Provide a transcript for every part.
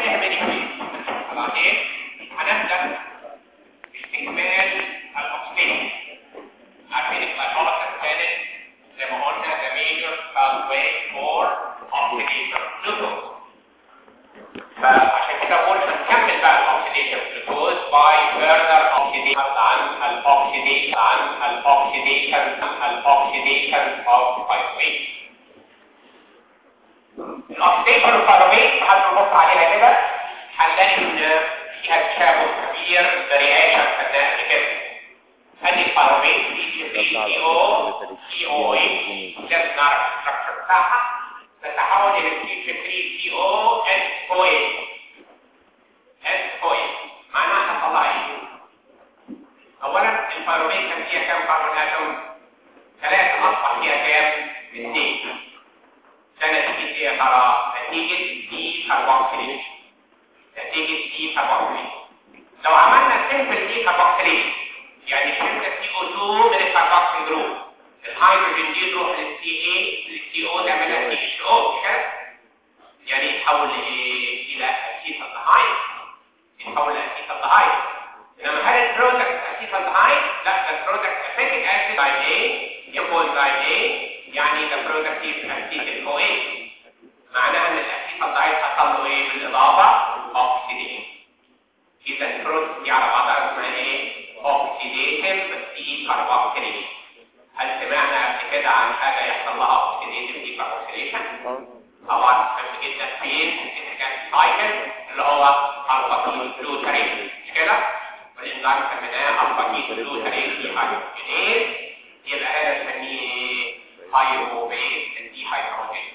يهمني فيه بعدين هنبدا باستكمال الاكسجين عارفين الجلايكولايسيس كانت زي ما قلنا the major pathway for oxidation of glucose فعشان كده بقول هنكمل بقى الاكسيديشن جلوكوز باي further oxidation عن الاكسيديشن عن الاكسيديشن الاكسيديشن of pyruvate الاكسيديشن البيروفيت هنبص عليها كده هنلاقي ان فيها تشابه كبير برياكشن خدناها قبل كده ادي البيروفيت في سي او سي او اي لازم نعرف الستراكشر بتاعها تتحول الى سي 3 سي او اس او اي اس او اي معناها هتطلع ايه اولا البيروفيت كان فيها كام كربون اتوم ثلاثه اصبح فيها كام اثنين ده نتيجة ايه يا ترى؟ نتيجة دي كاربوكسيليشن نتيجة دي كاربوكسيليشن لو عملنا سمبل دي كاربوكسيليشن يعني شلنا سي او 2 من الكاربوكسيل جروب الهيدروجين دي تروح للسي اي للسي او تعملها سي اتش او مش كده؟ يعني يتحول لايه؟ الى اسيتالدهايد يتحول لاسيتالدهايد انما هل البرودكت اسيتالدهايد؟ لا ده البرودكت اسيتيك اسيد زي يكون زي يعني ده برودكتيف اسيتيك او ايه معناها ان الاسيتالدهايد حصل له ايه بالاضافه اوكسيديشن اذا البرودكت دي على بعضها اسمها ايه اوكسيديتيف دي كاربوكسيليشن هل سمعنا قبل كده عن حاجه يحصل لها اوكسيديتيف دي كاربوكسيليشن طبعا مهم جدا فين كان سايكل اللي هو الفا جلوتارين مش كده والانزيم سميناه الفا جلوتارين دي هيدروجينيز يبقى هذا نسميه بايروبيت دي هيدروجين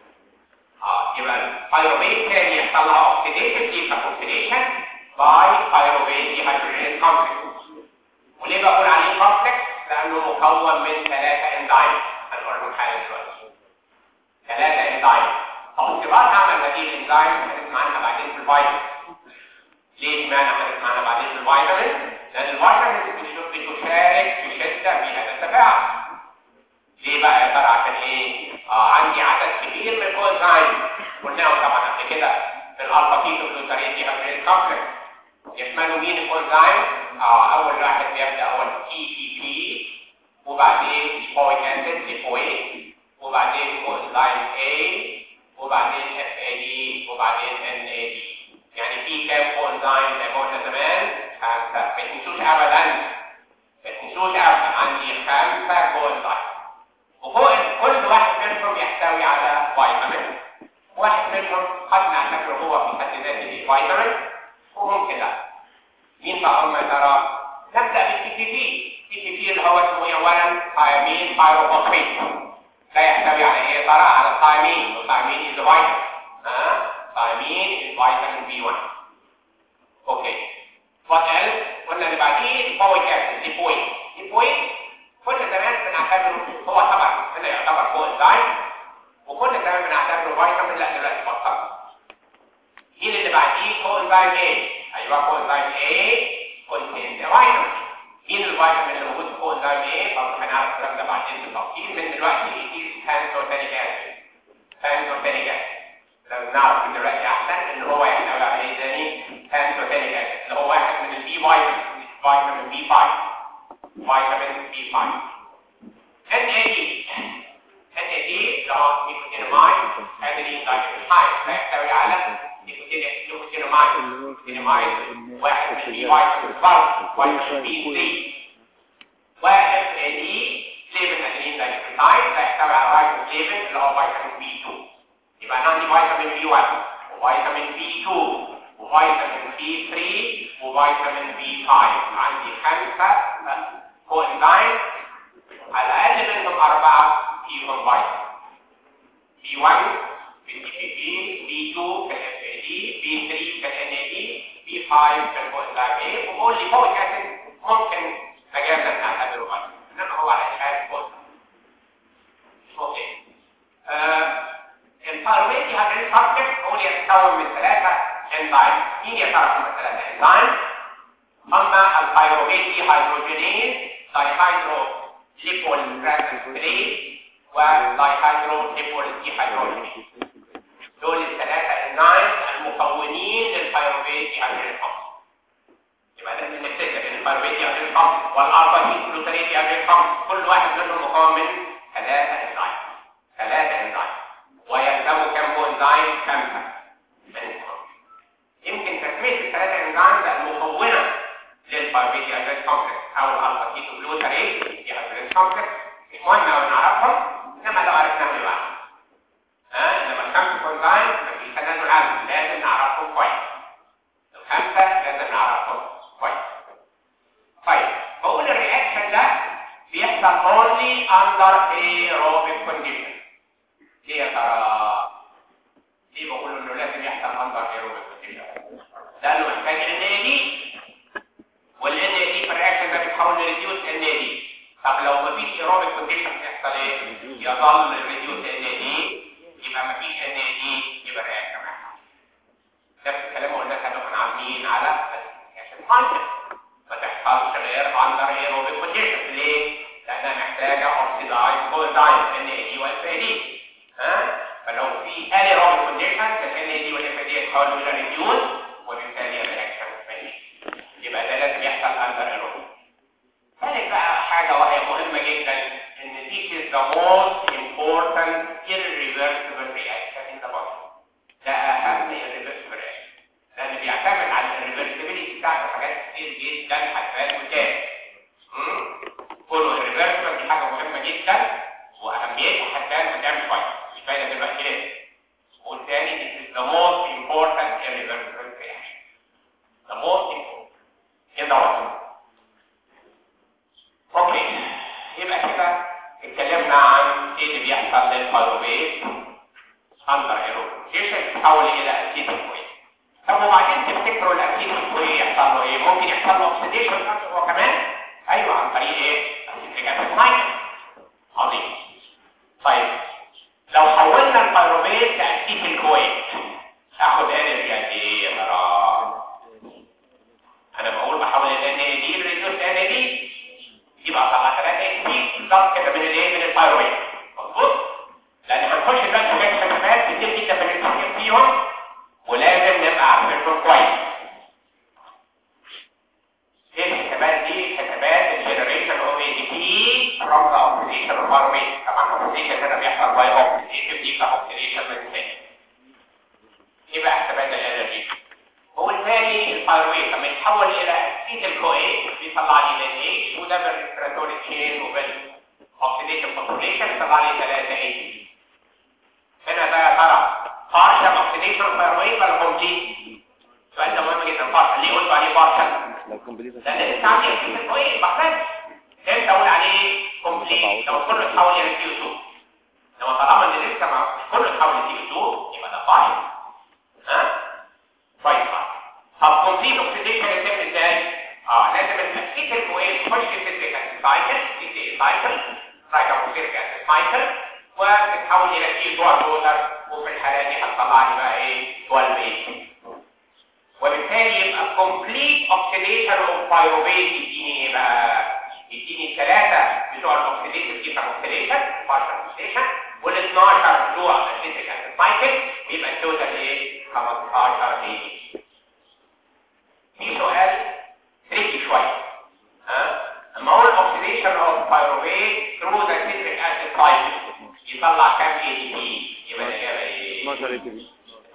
اه يبقى البايروبيت كان يحصل لها اوكسيديشن دي كاربوكسيليشن باي بايروبيت دي هيدروجين كومبلكس وليه بقول عليه كومبلكس لانه مكون من ثلاثه انزيم هنقولهم حالا دلوقتي ثلاثه انزيم توصيلات عمل هذه الانزيم هنسمع عنها بعدين في الفيتامين ليه اشمعنى هنسمع عنها بعدين في الفيتامين لان الفيتامين بتشارك في شده في هذا التفاعل ليه بقى يا ترى عشان ايه آه عندي عدد كبير من الكوزاين قلناهم طبعا قبل كده في الالفا كيتو جلوتارين دي هيدروجين كومبلكس يشملوا مين الكوزاين آه اول واحد بيبدا هو التي بي بي وبعدين ليبويك اسيد ليبويك وبعدين كوزاين اي وبعدين اف اي دي وبعدين ان اي دي يعني في كام كوزاين زي ما قلنا زمان خمسه ما تنسوش ابدا ما تنسوش ابدا عندي خمسه كوزاين وفوق كل واحد منهم يحتوي على فيتامين واحد منهم قد نعتبره هو في حد ذاته فيتامين وممكن لا مين بقى هم يا ترى نبدا بالتي تي بي تي تي بي اللي هو اسمه اولا ثايمين بايروفوسفيت لا يحتوي على ايه ترى على ثايمين وثايمين از فيتامين ها ثايمين از فيتامين بي 1 اوكي وات ايلس قلنا اللي بعديه البويك اسيد ليبويك ليبويك كنا زمان بنعتبره هو طبعا هنا يعتبر هو انزيم وكنا زمان بنعتبره فيتامين لا دلوقتي بطل مين اللي بعديه هو انزيم ايه ايوه هو انزيم ايه كونتين فيتامين مين الفيتامين اللي موجود في هو انزيم ايه برضه هنعرف الكلام ده بعدين بالتفصيل من دلوقتي ايتيز بانتوثانيك اسيد بانتوثانيك اسيد لازم نعرف من دلوقتي احسن ان هو يحتوي على ايه تاني بانتوثانيك اسيد اللي هو واحد من البي فيتامين فيتامين بي 5 فيتامين بي 5 NAD NAD اللي هو نيكوتينامايد ادرينالين دايكلورايد يحتوي على نيكوتينامايد نيكوتينامايد واحد من بي فيتامين 12 فيتامين بي 3 و FAD فليفن ادرينالين دايكلورايد يحتوي على رايبوفليفن اللي هو فيتامين بي 2 يبقى انا عندي فيتامين بي 1 وفيتامين بي 2 وفيتامين بي 3 وفيتامين بي 5 عندي خمسه كوانزايم على الاقل منهم اربعه فيهم فيتامين بي 1 في الدي بي بي بي 2 في الاف اي دي بي 3 في الان اي دي بي 5 في الكوانزايم ايه وبقول لي فوق اسيد ممكن مجازا نعتبره فيتامين انما هو على اساس كوانزايم اوكي آه الفارميتي هذا الفارميت هو يتكون من ثلاثه انزيم مين يا ترى هم الثلاثه انزيم اما البيروفيت هيدروجينيز دايهيدرو ليبوليترانسفيريز ودايهيدرو ليبول ديهيدروجينيز دول الثلاثه انزيم المكونين دي هيدروجين خمسة يبقى ده نفتكر ان البايروفيت دي هيدروجين خمسة والالفا هيدروجين دي هيدروجين خمسة كل واحد منهم مكون من ثلاثة انزيم ثلاثة انزيم ويلزموا كم انزيم خمسة يمكن تسمية الثلاثة انزيم المكونة للبايروفيت دي هيدروجين كومبلكس او الالفا هيدروجين دي هيدروجين كومبلكس مش مهم قوي نعرفهم انما لو عرفناهم لوحدهم ها انما الخمسة انزيم مفيش تنازل عنهم لازم نعرفهم كويس الخمسة لازم نعرفهم كويس طيب بقول الرياكشن ده بيحصل only under aerobic condition ليه يا ترى ليه بقول انه لازم يحصل under aerobic condition لانه محتاج ان دي والان دي في الرياكشن ده بيتحول لريديوس ان دي طب لو مفيش aerobic condition يحصل ايه يظل الريديوس ان دي يبقى مفيش ان دي يبقى الرياكشن ما يحصلش نفس الكلام اللي قلناه كانوا كنا عاملين على الرياكشن فانكشن ما تحصلش غير under aerobic condition ليه؟ لانها محتاجه اوكسيدايز كوزاين ان دي واف دي ها فلو في anaerobic condition الان دي والاف دي يتحولوا الى ريديوس وبالتالي الرياكشن ماشي يبقى ده لازم يحصل under aerobic ثالث بقى حاجه وهي مهمه جدا ان this is the most important irreversible reaction in the body ده اهم irreversible reaction لان بيعتمد على الريفرسبيليتي بتاعت حاجات كتير جدا هتبان قدام كله الريفرسبل دي حاجه مهمه جدا واهميتها هتبان قدام شويه مش باينه دلوقتي ليه والتاني this is the most important irreversible reaction the most important in the world اوكي يبقى كده اتكلمنا عن ايه اللي بيحصل للفايروبيت اندر ايروبيشن تتحول الى اسيد كويس طب وبعدين تفتكروا الاسيد الكويس يحصل له ايه ممكن يحصل له اوكسيديشن هو كمان ايوه عن طريق ايه اسيد اسيد عظيم طيب لو حولنا الفايروبيت لاسيد الكويس اخد انرجي قد ايه يا ترى انا بقول بحول الان دي ريديوس ان دي يبقى طلع 3 اكس دي بالظبط كده من الايه من الفايروبيت مظبوط لان هنخش دلوقتي في حسابات كتير جدا بنتكلم فيهم ولازم نبقى عارفينهم كويس ايه الحسابات دي حسابات الجنريشن اوف اي دي بي فروم ذا اوكسيديشن اوف فايروبيت طبعا الاوكسيديشن هنا بيحصل باي اوكسيديشن دي اوكسيديشن من ثاني يبقى حسابات الانرجي وبالتالي الفايرويت لما يتحول الى اسيد الكويت بيطلع لي ال اتش وده بالريسبيراتوري تشين وبالاوكسيديشن فوسفوريشن يطلع لي 3 اتش هنا ده يا ترى بارشل اوكسيديشن فايرويت ولا كومبليت؟ السؤال ده مهم جدا بارشل ليه قلت عليه بارشل؟ لو كومبليت لان لسه عندي اسيد الكويت بحتاج امتى اقول عليه كومبليت لو كله اتحول الى سي 2 لو طالما ان لسه ما مش كله اتحول لسي 2 يبقى ده بارشل ها؟ كويس طب كومبليت اوكسيديشن يتم ازاي؟ اه لازم الاسيد الكويس تخش في السيتريك اسيد سايكل سي تي سايكل رايبوكسيليك اسيد سايكل وتتحول الى سي 2 ووتر وفي الحاله دي هتطلع لي بقى ايه 12 ايه وبالتالي يبقى كومبليت اوكسيديشن اوف بايروبيت يديني ايه بقى؟ يديني الثلاثه بتوع الاوكسيديشن كيف اوكسيديشن بارشل اوكسيديشن وال 12 بتوع السيتريك اسيد سايكل ويبقى التوتال ايه؟ 15 ايه في سؤال تريكي شوية ها اما اقول اوكسيديشن اوف بايروبيت ثرو ذا سيتريك اسيد سايكل يطلع كام اي دي بي يبقى الاجابه ايه 12 اي تي بي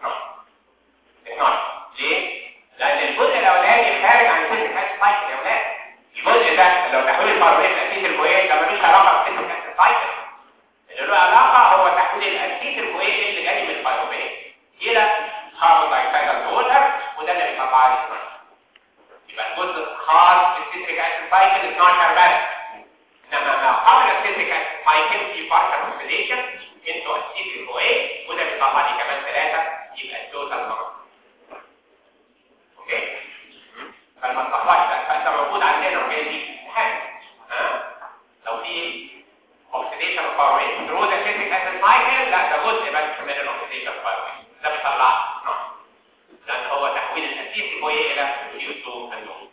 12 ليه لان الجزء الاولاني خارج عن سيتريك اسيد سايكل يا اولاد الجزء ده لو تحويل البايروبيت لاسيد الكويت ده ملوش علاقه بالسيتريك اسيد سايكل اللي له علاقه هو تحويل الاسيد الكويت اللي جاي من البايروبيت الى كاربون دايوكسيد ووتر وده اللي بيطلع لي 12 يبقى الجزء الخاص بالسيتريك اسيد سايكل 12 بس انما ما قبل السيتريك اسيد سايكل في بارشل اوكسيديشن انتو اسيد كويس وده بيطلع لي كمان ثلاثه يبقى التوتال 15 اوكي فما تلخبطش ده فانت موجود عندنا وجاي دي حاجه ها لو في اوكسيديشن اوف باور ثرو ذا سيتريك اسيد سايكل لا ده جزء بس من الاوكسيديشن اوف باور ده بيطلع لان هو تحويل الاسيد الكويس الى CO2 النوم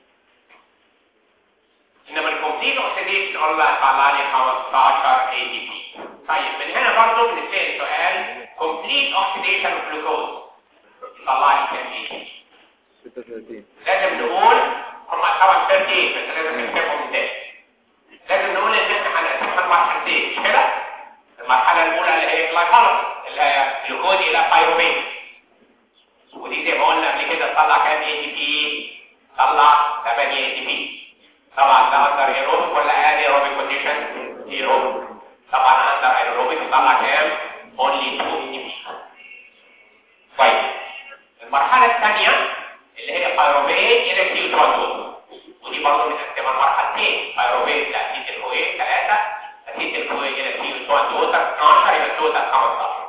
انما الكومبليت اوكسيديشن الله طلع لي 15 اي دي بي طيب من هنا برضه بنسال سؤال كومبليت اوكسيديشن اوف جلوكوز يطلع لي كام اي دي 36 لازم نقول هم طبعا 38 بس لازم نكتبهم تاني لازم نقول ان احنا هنقسمها لمرحلتين مش كده؟ المرحله الاولى اللي هي جلايكوليس اللي هي جلوكوز الى بايروميت ودي زي ما قلنا قبل كده تطلع كام اي تي بي؟ طلع 8 اي تي بي طبعا ده اندر ايروبيك ولا ادي ايروبيك كونديشن؟ ايروبيك طبعا اندر ايروبيك تطلع كام؟ اونلي 2 اي تي بي طيب المرحله الثانيه اللي هي بايروميت الى كيو 12 ودي برضه متقسمه لمرحلتين بايروميت لاسيد الكويه 3 اسيد الكويه الى كيو 12 12 يبقى التوتال 15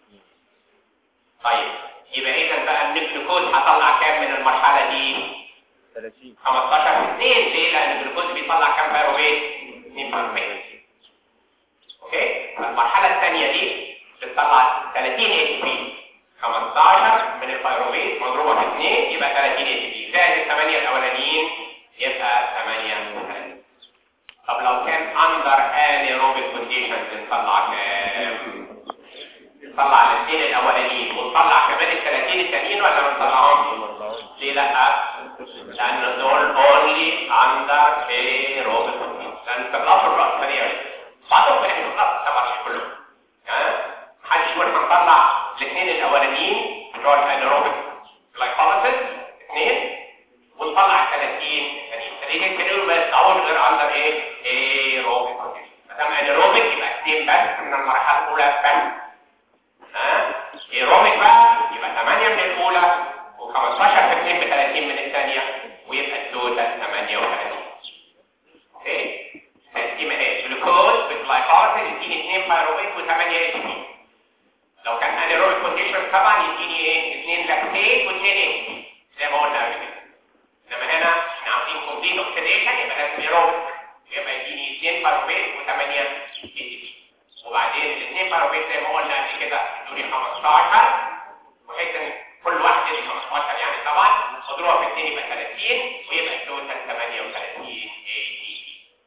طيب يبقى اذا بقى الجلوكوز هطلع كام من المرحله دي 30 15 في 2 ليه لان الجلوكوز بيطلع كام بايروميت 2 بايروميت اوكي المرحله الثانيه دي بتطلع 30 اي تي بي 15 من البايروميت مضروبه في 2 يبقى 30 اي تي بي زائد الثمانيه الاولانيين يبقى 38 طب لو كان اندر انيروبيك كونديشنز نطلع كام نطلع الاثنين الاولانيين ونطلع كمان ال 30 التانيين ولا ما نطلعهمش ليه لا لان دول اونلي اندر ايروبيك كونديشنز لان طلعوا في الراس ثانيه بعضهم احنا بنطلع طبعا مش كلهم ها محدش يقول هنطلع الاثنين الاولانيين بتوع الانيروبيك جلايكوليسيس اثنين ونطلع ال 30 التانيين التانيين كانوا ما يطلعوش غير اندر ايه ايروبيك كونديشن ما دام انيروبيك يبقى اثنين بس من المرحله الاولى بس ها ايروبيك بقى يبقى 8 من الاولى و15 في 2 ب 30 من الثانيه ويبقى التوتال 38 اوكي تقسيمه ايه جلوكوز بالجلايكوليسيس يديني 2 بايروبيك و8 اي تي بي لو كان انيروبيك كونديشن طبعا يديني ايه 2 لاكتيت و2 اي زي ما قلنا قبل كده انما هنا احنا عاوزين كومبليت اوكسيديشن يبقى لازم ايروبيك يبقى يديني 2 بايروبيك و8 اي تي بي وبعدين الاثنين باروميت زي ما قلنا قبل كده يدوني 15 بحيث ان كل واحد يدي 15 يعني طبعا مضروبه في 2 يبقى 30 ويبقى التوتال 38 اي تي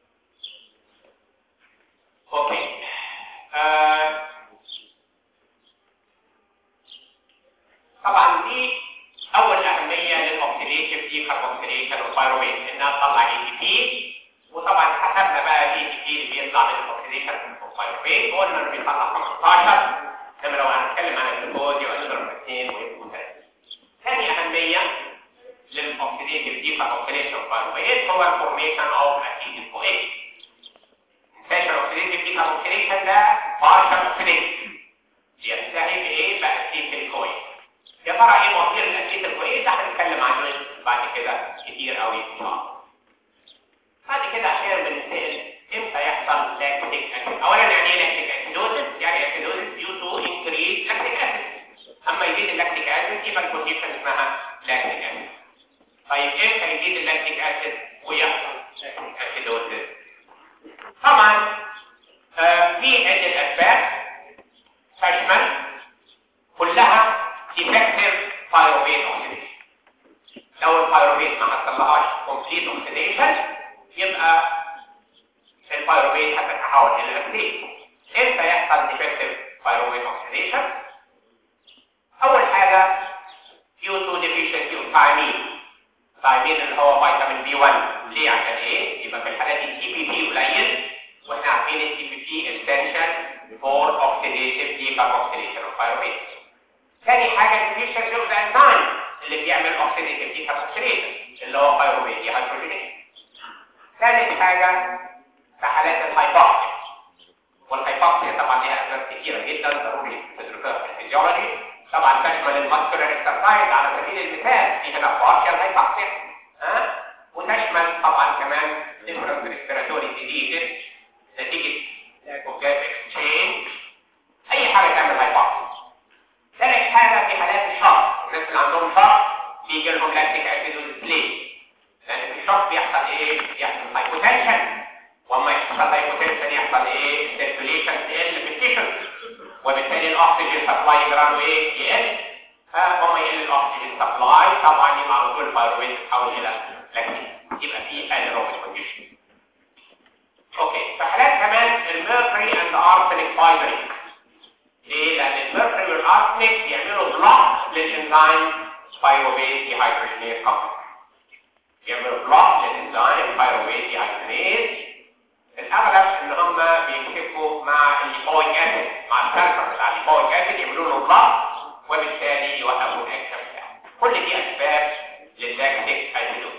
اوكي آه. طبعا دي اول اهميه للاوكسيديشن دي كاربوكسيليشن والبايروميت انها تطلع اي تي بي وطبعا حسبنا بقى الاي تي بي اللي بيطلع من الاوكسيديشن والبايروميت قلنا انه بيطلع 15 انما لو هنتكلم عن الجلوكوز يبقى نضرب في 2 ويبقوا 3 ثاني اهميه للاوكسيديشن دي كاربوكسيليشن والبايروميت هو الفورميشن اوف اسيد الكويك انتاج الاوكسيديشن دي كاربوكسيليشن ده بارشل اوكسيديشن ينتهي بايه باسيد الكويك يا ترى ايه مصير الاسيد الكويك ده هنتكلم عنه بعد كده كتير قوي ان شاء الله بعد كده احيانا بنسال امتى يحصل لاكتيك اسيد اولا يعني ايه لاكتيك اسيدوزس يعني اسيدوزس ديو تو انكريز لاكتيك اسيد اما يزيد اللاكتيك اسيد يبقى الكونديشن اسمها لاكتيك اسيد طيب امتى يزيد اللاكتيك اسيد ويحصل اسيدوزس طبعا آه في عده اسباب تشمل كلها defective pyruvate oxidation لو البيروفيت ما حصلهاش complete oxidation يبقى البيروفيت هتتحول الى لاكتيت امتى يحصل defective pyruvate oxidation اول حاجه due to deficiency of thiamine thiamine اللي هو فيتامين بي 1 ليه عشان ايه يبقى في الحالات دي تي بي بي قليل واحنا عارفين التي بي بي essential for oxidative decarboxylation of pyruvate ثاني حاجه deficiency of the enzyme اللي بيعمل oxidative decarboxylation اللي هو pyruvate dehydrogenase ثالث حاجه في حالات الهايبوكسيا والهايبوكسيا طبعا ليها اسباب كثيره جدا ضروري تدركها في الفيزيولوجي طبعا تشمل الماسكولار اكسرسايز على سبيل المثال في هنا بارشال هايبوكسيا ها وتشمل طبعا كمان different respiratory diseases نتيجه اوكسيد اكسشينج اي حاجه تعمل هايبوكسيا ثالث حاجه في حالات الشوك الناس اللي عندهم شوك بيجي لهم لاكتيك اسيد وديسبلي لان في الشوك بيحصل ايه بيحصل هايبوتنشن واما يحصل هايبوتنشن يحصل ايه سيركيوليشن تقل في التيشن وبالتالي الاكسجين سبلاي يجرى ايه يقل فلما يقل الاكسجين سبلاي طبعا يبقى على طول البيروفيت يتحول الى لاكتيك يبقى في انيروبيك كونديشن اوكي في حالات كمان الميركوري اند ارسنيك بايبريك ليه؟ لان الميركوري والارسنيك بيعملوا بلوك للانزيم pyruvate dehydrogenase complex يعملوا بلوك للانزيم pyruvate dehydrogenase الاغلب ان هم بيمسكوا مع الليبويك اسيد مع السلفر بتاع الليبويك اسيد يعملوا له بلوك وبالتالي يوقفوا الاكشن بتاعه كل دي اسباب للاكتيك اسيدوز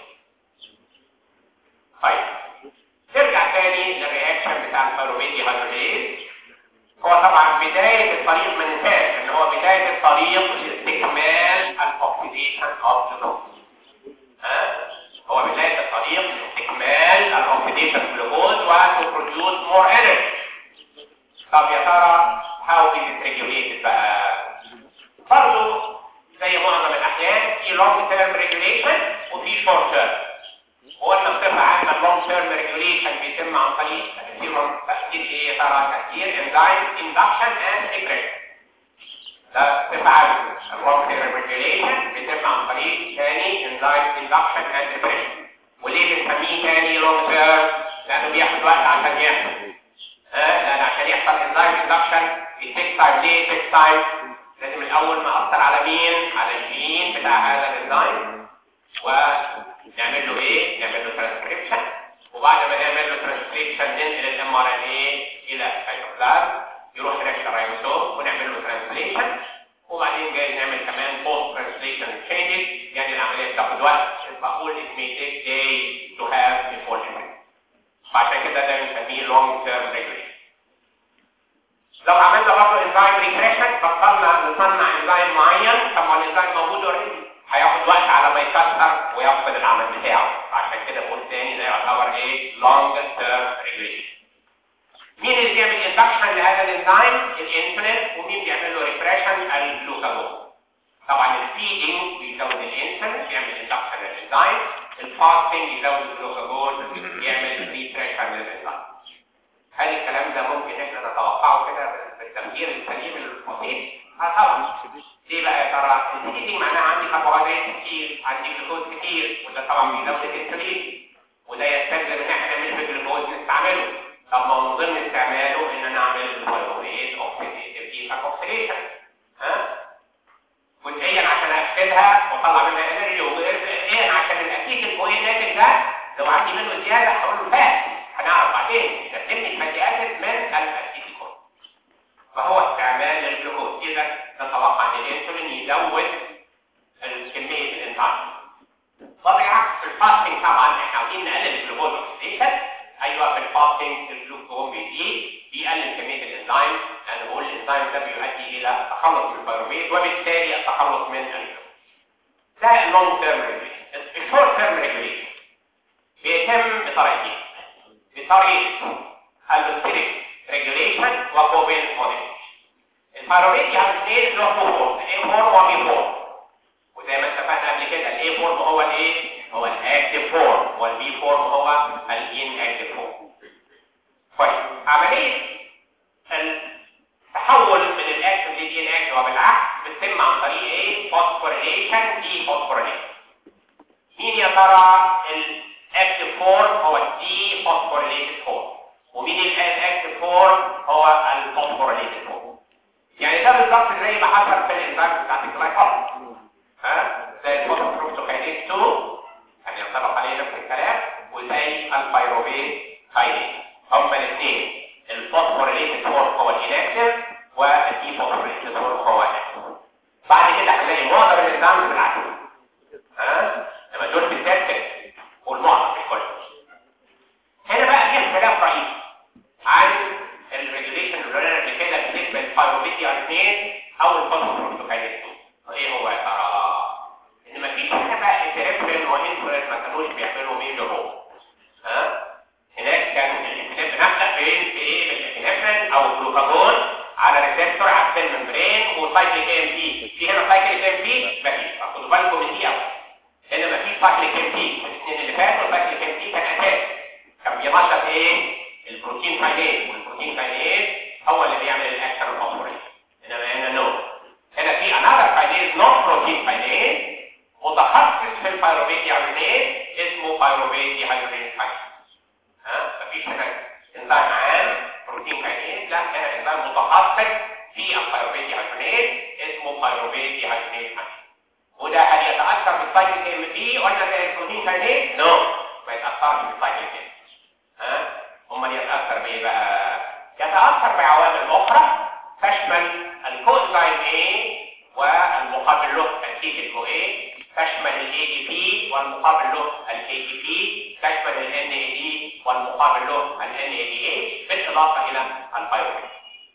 طيب نرجع تاني للرياكشن بتاع البيروفيت ديهيدروجيز هو طبعا بداية الطريق ما ننساش ان هو بداية الطريق لاستكمال الاوكسيديشن اوف جلوكوز هو بداية الطريق لاستكمال الاوكسيديشن جلوكوز و to produce more energy طب يا ترى how is it regulated بقى برضه زي معظم الاحيان في long term regulation وفي short term وقلنا بصفة عامة اللونج تيرم ريجوليشن بيتم عن طريق تأثير تأثير ايه يا ترى تأثير انزايم اندكشن اند ريجريشن ده بصفة عامة اللونج تيرم ريجوليشن بيتم عن طريق ثاني انزايم اندكشن اند ريجريشن وليه بنسميه ثاني لونج تيرم؟ لأنه بياخد وقت عشان يحصل ها لأن عشان يحصل انزايم اندكشن بيتيك تايم ليه تيك تايم لازم الأول ما أثر على مين؟ على الجين بتاع هذا الانزايم ونعمل له ايه نعمل له ترانسكريبشن وبعد ما نعمل له ترانسكريبشن ننقل الام ار ان ايه الى السيتوبلازم يروح هناك الرايبوسوم ونعمل له ترانسليشن وبعدين جاي نعمل كمان بوست ترانسليشن تشينجز يعني العمليه بتاخد وقت بقول it may take days to have before effect فعشان كده ده بنسميه long term regulation لو عملنا برضه انزيم ريجريشن بطلنا نصنع انزيم معين طب ما الانزيم موجود اوريدي هياخد وقت على ما يكسر ويفقد العمل بتاعه عشان كده بقول تاني ده يعتبر ايه long term regulation مين اللي بيعمل اندكشن لهذا الانزيم الانسولين ومين بيعمل له ريفريشن الجلوكاجون طبعا الفيدنج بيزود الانسولين بيعمل اندكشن للانزيم الفاستنج يزود الجلوكاجون يعمل ريفريشن للانزيم هل الكلام ده ممكن احنا نتوقعه كده بالتفكير السليم البسيط؟ اه طبعا ليه بقى يا ترى الفيدنج معناها عندي كربوهيدرات كتير عندي جلوكوز كتير وده طبعا بيزود الانسولين وده يستلزم ان احنا نعمل في الجلوكوز نستعمله طب ما من ضمن استعماله ان انا اعمل الفيروبيت اوكسيديتيف ايفاك اوكسيديشن ها جزئيا عشان افقدها واطلع منها انرجي وجزئيا عشان الاكيد الفوق الناتج ده لو عندي منه زياده هقول له فات هنعرف بعدين يستلزمني الفاتي اسيد من الاسيتيكول فهو استعمال للجلوكوز اذا نتوقع ان الانسولين يزود كميه الانزيم بالعكس في الفاستنج طبعا احنا عاوزين نقلل الجلوكوز اوكسيديشن ايوه في الفاستنج الجلوكوز بيزيد بيقلل كميه الانزيم لان بقول الانزيم ده بيؤدي الى التخلص من البيروميت وبالتالي التخلص من الجلوكوز ده اللونج تيرم ريجوليشن الشورت تيرم ريجوليشن بيتم بطريقتين بطريقه اللوستيريك ريجوليشن وكوبين موديفيكيشن البيروميت يعني اثنين له فورم ايه فورم وبي فورم وزي ما اتفقنا قبل كده الاي فورم هو الايه هو الاكتيف فورم والبي فورم هو الان اكتيف فورم طيب عمليه التحول من الاكتيف للان اكتيف وبالعكس بتتم عن طريق ايه فوسفوريليشن دي فوسفوريليشن مين يا ترى الاكتيف فورم هو الدي فوسفوريليتد فورم ومين الاكتيف فورم هو الفوسفوريليتد فورم يعني ده بالظبط زي ما حصل في الانزيم بتاعت الجلايكوز ها زي الفوسفوفركتوكاينيز 2 هننطبق عليه نفس الكلام وزي البيروفيت كاينيز هما الاثنين الفوسفوريليتد فورم هو الانكتيف والدي فوسفوريليتد فورم هو الاكتيف بعد كده هنلاقي معظم الانزيمز بالعكس ها لما دول بالذات والمعظم مش كله هنا بقى في اختلاف رئيسي عن الريجوليشن اللي قلنا قبل كده بالنسبه للبيروفيت 2 او الفوسفوفركتوكاينيز 2 ايه هو يا ترى ان مفيش هنا بقى ابنفرين وانسولين ما كانوش بيعملوا ميجر رول ها هناك كان الانسولين بنبدا بين ايه بالابنفرين او الجلوكاجون على ريسبتور على السيل ممبرين وسايكليك ام بي في هنا سايكليك ام بي مفيش خدوا بالكم من دي قوي هنا مفيش سايكليك ام بي الاثنين اللي فاتوا سايكليك ام بي كان اساسي كان بينشط ايه البروتين كاينيز والبروتين كاينيز هو اللي بيعمل الاكشن الفوسفوريس انما هنا نو هنا في another kinase not protein kinase متخصص في البيروفيت ديهايدرينيز اسمه بيروفيت ديهايدرينيز kinase ها مفيش هنا انزيم عام بروتين كاينيز لا هنا انزيم متخصص في البيروفيت ديهايدرينيز اسمه بيروفيت ديهايدرينيز kinase وده هل يتاثر بالسايكل ام بي قلنا زي البروتين كاينيز نو ما يتاثرش بالسايكل ام ها امال يتاثر بايه بقى يتاثر بعوامل اخرى تشمل الكوزاين A والمقابل له الكيت الكو A تشمل ال ADP والمقابل له ال ATP تشمل ال NAD والمقابل له ال NADH بالإضافة إلى البايروبين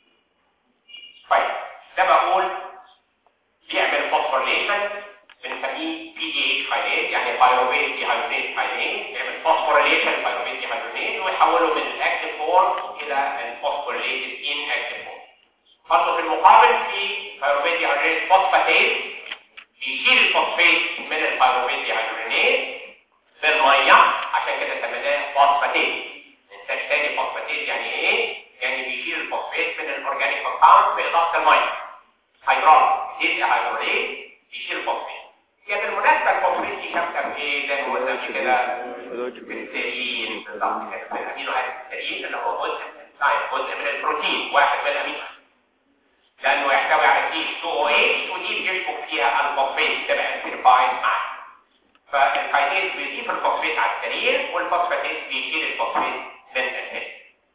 طيب ده بقول بيعمل فوسفوريليشن بنسميه PDH كاينيز يعني بايروبين ديهايدريز كاينيز بيعمل فوسفوريليشن بايروبين ديهايدريز ويحوله من الاكتيف فورم إلى الفوسفوريليتد ان اكتيف فورم برضه في المقابل في بايروبين ديهايدريز فوسفاتيز بيشيل الفوسفات من البايروبين ديهايدريز بالميه عشان كده سميناه فوسفاتيز ننساش تاني فوسفاتيز يعني ايه؟ يعني بيشيل الفوسفات من الاورجانيك كومباوند باضافه الميه هيدرول ديز هيدروليز بيشيل الفوسفات هي بالمناسبه الفوسفات دي شابكه بايه زي ما قلنا قبل كده بالسيرين بالظبط كده بالامينو اسيد السيرين اللي هو جزء جزء من البروتين واحد من الامينو لانه يحتوي على سي 2 او اتش ودي بيشبك فيها الفوسفات تبقى سيرفايد معاه فالكاينيز بيضيف الفوسفات على السرير والفوسفاتيز بيشيل الفوسفات من السرير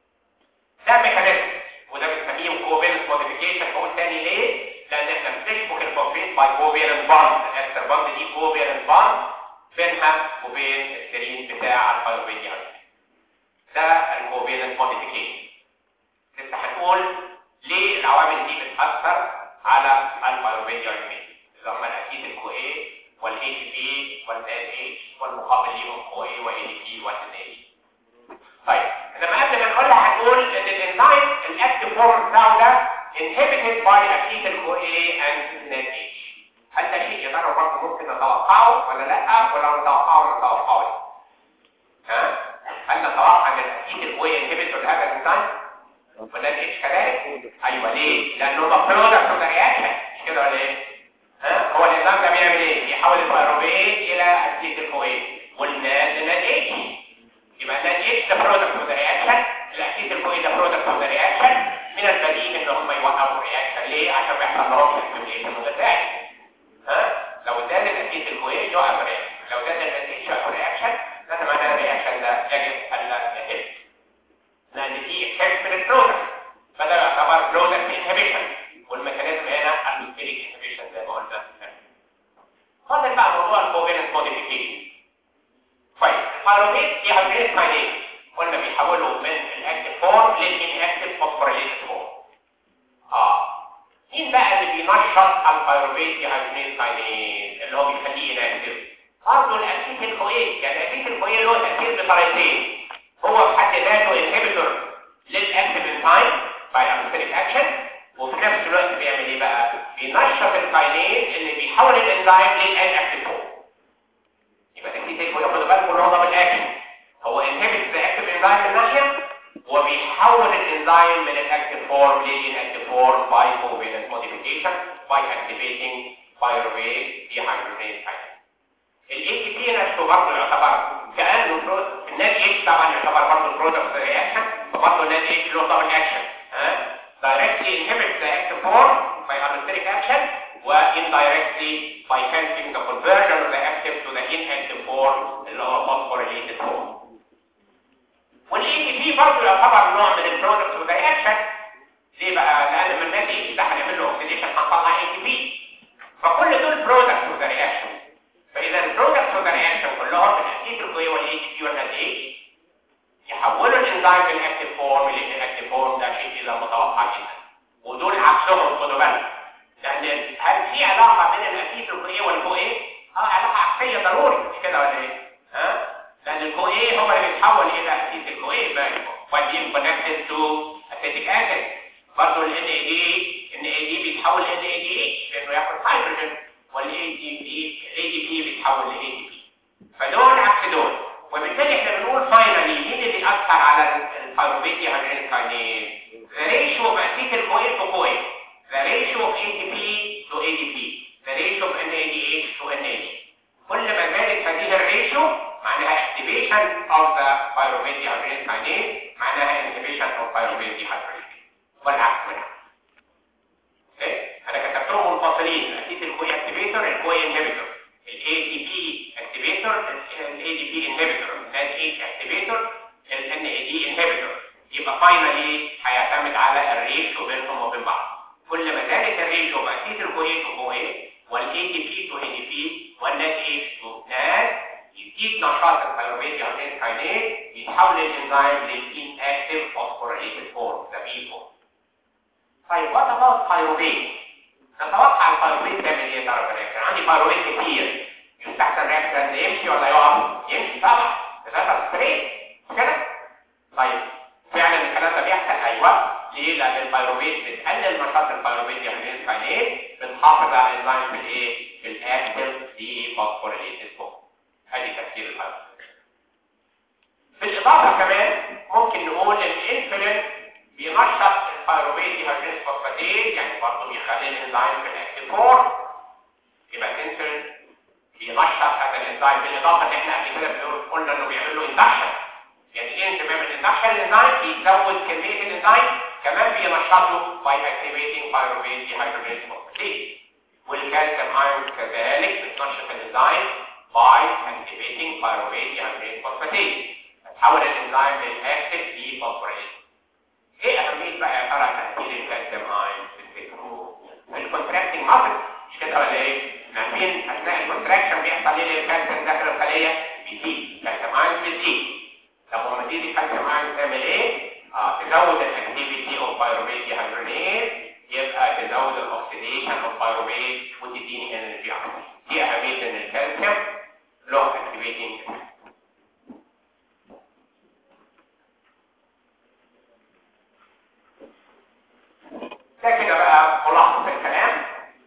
ده ميكانيزم وده بنسميه كوفيلنس موديفيكيشن بقول تاني ليه؟ لان احنا بنشبك الفوسفات باي كوفيلنس باند الاكستر باند دي كوفيلنس باند بينها وبين السرير بتاع الفايروبيديا ده الكوفيلنس موديفيكيشن لسه هنقول ليه العوامل دي بتأثر على الفايروبيديا اللي هم الاكيد الكو اي والاي تي بي والان اتش والمقابل ليهم كو اي واي دي بي والان اتش طيب لما قبل ما نقولها هنقول ان الانزيم الاكتيف فورم بتاعه ده inhibited by acetyl CoA and NADH هل ده شيء يا ترى برضه ممكن نتوقعه ولا لا ولا نتوقعه ولا نتوقعه ها هل نتوقع ان الاكيد CoA inhibitor هذا الانزيم ولا الاتش كذلك ايوه ليه لانه ده برودكت اوف رياكشن مش كده ولا ايه ها هو الانزيم ده بيعمل ايه بيحول البيروبيت الى اسيتيل كوين والناد لناد اتش يبقى الناد اتش ده برودكت اوف رياكشن الاسيتيل كوين ده برودكت اوف رياكشن من البديهي ان هم يوقفوا الرياكشن ليه عشان ما يحصل لهمش اكتيفيشن متفاعل ها لو زاد الاسيتيل كوين يوقف الرياكشن لو زاد الناد اتش يوقف الرياكشن ده معناه الرياكشن ده يجب الا يتم لان دي افكت من البرودكت فده يعتبر برودكت انهبيشن والميكانيزم هنا الستيريك انهبيشن زي ما قلنا فاضل بقى موضوع الكوفيلنس موديفيكيشن طيب البايروبيت دي هيدريز كاينيز قلنا بيحولوا من الاكتيف فورم للانكتيف فوسفوريليتد فورم اه مين بقى اللي بينشط البايروبيت دي هيدريز كاينيز اللي هو بيخليه انكتيف برضه الاسيتيل كوين يعني الاسيتيل كوين له تاثير بطريقتين هو في حد ذاته انهبيتور للاكتيف انزيم باي ابستريك اكشن وفي نفس الوقت بيعمل ايه بقى بينشط الكاينيز اللي بيحول الانزيم للان اكتيف فورم يبقى ده كده يكون ياخد بالكم ان هو ضابط اكشن هو انهبيت ذا اكتيف انزيم من ناحيه وبيحول الانزيم من الاكتيف فورم للانكتيف فورم باي كوفالنت موديفيكيشن باي اكتيفيتنج بايروبيت ديهايدريز كاينيز الاي تي بي نفسه برضه يعتبر كانه الناد اتش طبعا يعتبر برضه برودكت رياكشن فبرضه الناد اتش له دبل اكشن ها directly inhibits the active form by allosteric action و indirectly by sensing the conversion of the active to the inactive form اللي هو phosphorylated form والاي تي بي برضه يعتبر نوع من البرودكت اوف رياكشن ليه بقى؟ لان لما الناد اتش ده هنعمل له اوكسيديشن هنطلع اي تي بي فكل دول برودكت اوف رياكشن فاذا البرودكت اوف رياكشن كلهم الاسيد الكوي والاي تي بي والناد اتش يحولوا الانزيم من الاكتيف فورم للاكتيف فورم ده شيء اذا متوقع جدا ودول عكسهم خدوا بالك لان هل في علاقه بين الاسيد الكوي والكو ايه؟ اه علاقه عكسيه ضروري مش كده ولا ايه؟ ها؟ لان الكو ايه هو اللي بيتحول الى اسيد الكوي by being connected to acetic acid برضه ال NAD NAD بيتحول ل NADH لانه ياخد هيدروجين وال ADP ADP بيتحول ل ADP فدول عكس دول وبالتالي احنا بنقول فاينلي مين اللي بيأثر على الفايروبيت هيدرين كاينيز the ratio of acetyl CoA to CoA the ratio of ATP to ADP the ratio of NADH to NAD كل ما زادت هذه الريشيو معناها activation of the pyruvate dehydrogenase kinase معناها inhibition of pyruvate dehydrogenase والعكس منها اوكي انا كتبتهم منفصلين اكيد الكوي اكتيفيتور الكوي انهبيتور ADP inhibitor NADH activator ال NAD inhibitor يبقى finally هيعتمد على الريشيو بينهم وبين بعض كل ما زادت الريشيو بقى سيتل كويه تو كويه والاي تو اي دي بي والنات اتش تو نات يزيد نشاط البيروفيت يعني كاينيز يتحول الانزيم للين اكتيف فوسفوريليتد فورم ده بي فورم طيب وات اباوت بايروفيت نتوقع البيروفيت تعمل ايه يا ترى في الرياكشن عندي بايروفيت كتير يستحسن الرياكشن يمشي ولا يقف يمشي طبعا ثلاثه ستريت كده طيب فعلا الكلام ده بيحصل ايوه ليه لان البيروفيت بتقلل نشاط البيروفيت يعني كاينيز بتحافظ على الانزيم في الايه في الاكتيف دي فوسفوريليتد فورم ادي تفسير البيروفيت بالاضافه كمان ممكن نقول ان الانسولين بينشط البيروفيت ديهيدريز فوسفاتيز يعني برضه بيخلي الانزيم في الاكتيف فورم يبقى الانسولين بينشط هذا الانزيم بالاضافه ان احنا قبل كده بنقول قلنا انه بيعمل له اندكشن يعني ايه انت بيعمل اندكشن الانزيم بيزود كميه الانزيم كمان بينشطه باي اكتيفيتنج بايروفيت ديهيدريز فوسفاتيز والكالسيوم ايون كذلك بتنشط الانزيم باي اكتيفيتنج بايروفيت ديهيدريز فوسفاتيز تحول الانزيم للاكتيف دي فوسفوريليز ايه اهميه بقى يا ترى تاثير الكالسيوم ايون في الفكرو الكونتراكتنج ماسل مش كده ولا ايه عارفين اثناء الكونتراكشن بيحصل ايه للكالسيوم داخل الخليه بيزيد الكالسيوم ايون بيزيد طب لما تزيد الكالسيوم ايون تعمل ايه اه تزود الاكتيفيتي اوف بايروفيت ديهيدريز يبقى تزود الاكسيديشن اوف بايروفيت وتديني انرجي اكتر دي اهميه ان الكالسيوم له اكتيفيتنج ده كده بقى ملخص الكلام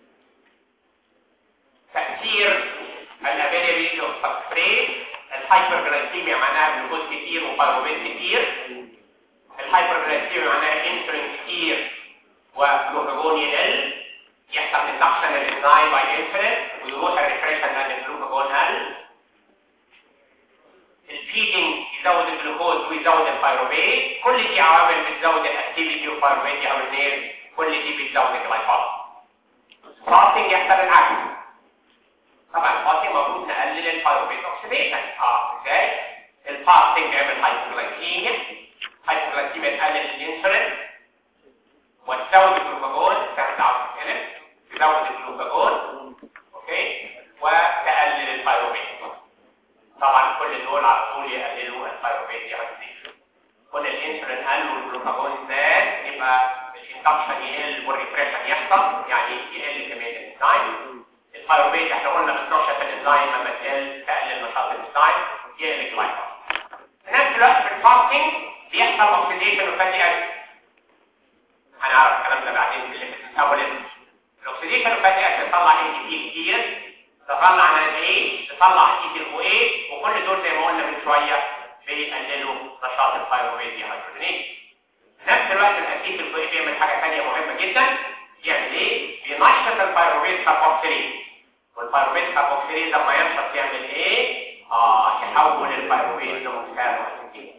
تأثير الابيليبيلي اوف سبستريت الهايبرجلايسيميا معناها جلوكوز كتير وبايروفيت كتير الهايبرجلايسيميا معناها انسولين كتير وجلوكاجون يقل يحصل اندكشن للانزيم باي انسولين ويروح الريفريشن لان الجلوكاجون قل الفيدنج يزود الجلوكوز ويزود البايروفيت كل دي عوامل بتزود الاكتيفيتي اوف بايروفيت ديهيدريز كل دي بتزود الجلايكوز فاستنج يحصل العكس طبعا الفاستنج المفروض نقلل البايروفيت اوكسيديشن اه ازاي الفاستنج يعمل هايبوغلايكيميا هايبوغلايكيميا تقلل الانسولين وتزود الجلوكاجون تعمل عوض الانسولين تزود الجلوكاجون اوكي وتقلل البايروفيت طبعا كل دول على طول يقللوا البايروفيت ديهيدريز كل الانسولين قل والجلوكاجون زاد يبقى الاندكشن يقل والريفريشن يحصل يعني يقل كميه الانزيم البايروفيت احنا قلنا بتنشط الانزيم لما تقل تقلل نشاط الانزيم يقل الجلايكوز في نفس الوقت في الفاستنج بيحصل اوكسيديشن وفاتي اسيد هنعرف الكلام ده بعدين في اللي بتتحول الاكسيديشن وفاتي اسيد تطلع ام تي كتير تطلع ناس ايه تطلع ايثيل او ايه وكل دول زي ما قلنا من شويه بيقللوا نشاط البايروفيت ديهيدرينيز في نفس الوقت الاسيد الكويه بيعمل حاجه ثانيه مهمه جدا يعمل ايه بينشط البايروفيت كاربوكسيليز والبايروفيت كاربوكسيليز لما ينشط يعمل ايه اه يحول البايروفيت لمكان واسيتيت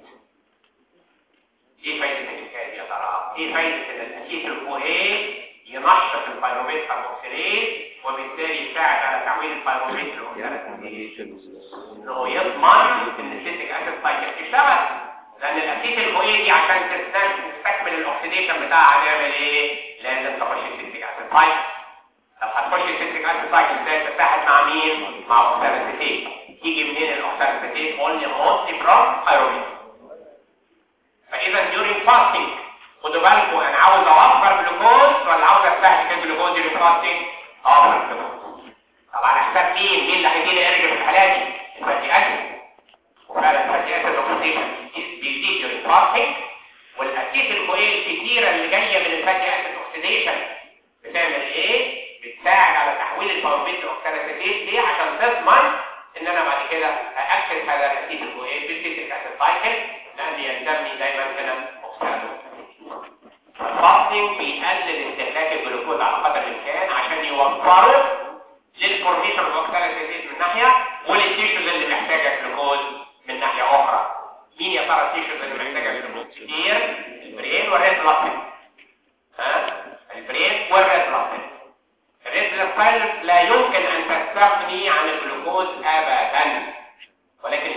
ايه فايده الحكايه دي يا ترى ايه فايده ان الاسيد الكويه ينشط البايروفيت كاربوكسيليز وبالتالي يساعد على تحويل البايروفيت لاوكسيديت انه يضمن ان السيتيك اسيد سايكل تشتغل لان الاسيد الكويه دي عشان تستكمل الاكسيديشن بتاعها هنعمل ايه لازم تخش السيتيك اسيد سايكل طب هتخش السيتيك اسيد سايكل ازاي تتحد مع مين مع اوكساليسيتيت يجي منين الاوكساليسيتيت only mostly from pyruvic فاذا during fasting خدوا بالكم انا عاوز اوفر جلوكوز ولا عاوز استهلك الجلوكوز during fasting اوفر جلوكوز طب على حساب مين مين اللي هيجي لي انرجي في الحاله دي الفاتي اسيد وفعلا الفاتي اسيد اوكسيديشن بيزيد during fasting والاسيد الكويه الكتيره اللي جايه من الفاتي اسيد اوكسيديشن بتعمل ايه بتساعد على تحويل الباروفيت لاوكساليسيتيز ليه عشان تضمن ان انا بعد كده اكسد هذا الاسيد الكويه بالسيتيك اسيد سايكل لان يلزمني دايما هنا اوكساليسيتيز الفاستنج بيقلل استهلاك الجلوكوز على قدر الامكان عشان يوفره للفورميشن اوف اوكساليسيتيز من ناحيه وللتيشوز اللي محتاجه جلوكوز من ناحيه اخرى مين يا ترى التيشوز اللي محتاجه جلوكوز كتير البرين والريد بلاد ها البرين والريد بلاد الريد بلاد لا يمكن ان تستغني عن الجلوكوز ابدا ولكن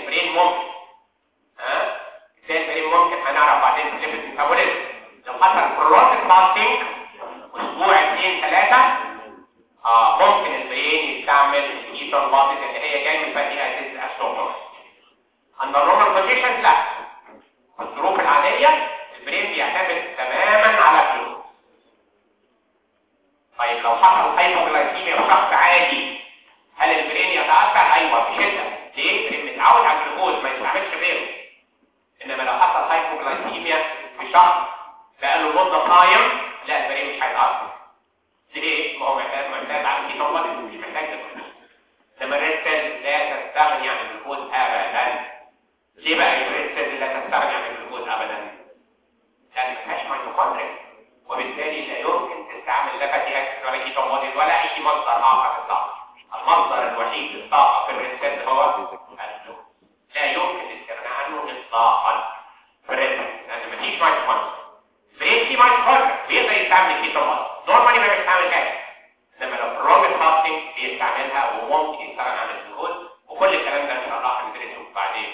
الايثر بادز اللي هي جايه من فاتي اسيد اسوموس عند النورمال كونديشن لا في الظروف العاديه البرين بيعتمد تماما على الجلوكوز طيب لو حصل هايبوغلايسيميا في شخص عادي هل البرين يتاثر ايوه بشده ليه؟ لان متعود على الجلوكوز ما يستعملش غيره انما لو حصل هايبوغلايسيميا في شخص بقاله مده صايم لا البرين مش هيتاثر ليه؟ ما هو محتاج معتاد على الكيتون بادي مش محتاج جلوكوز انما الريد سيل لا تستغني عن الجلوكوز ابدا ليه بقى الريد سيل لا تستغني عن الجلوكوز ابدا؟ لان ما فيهاش ميتوكوندريا وبالتالي لا يمكن تستعمل لا فاتي اسيد ولا كيتون بادي ولا اي مصدر اخر للطاقه المصدر الوحيد للطاقه في الريد سيل هو الجلوكوز لا يمكن الاستغناء عنه اطلاقا في الريد سيل لان ما فيش ميتوكوندريا بريد في ميتوكوندريا بيقدر يستعمل الكيتون بادي نورمالي ما بيستعمل حاجه انما لو بروجرام فاستنج بيستعملها وممكن يستغنى عن الجلوكوز وكل الكلام ده ان شاء الله هندرسه بعدين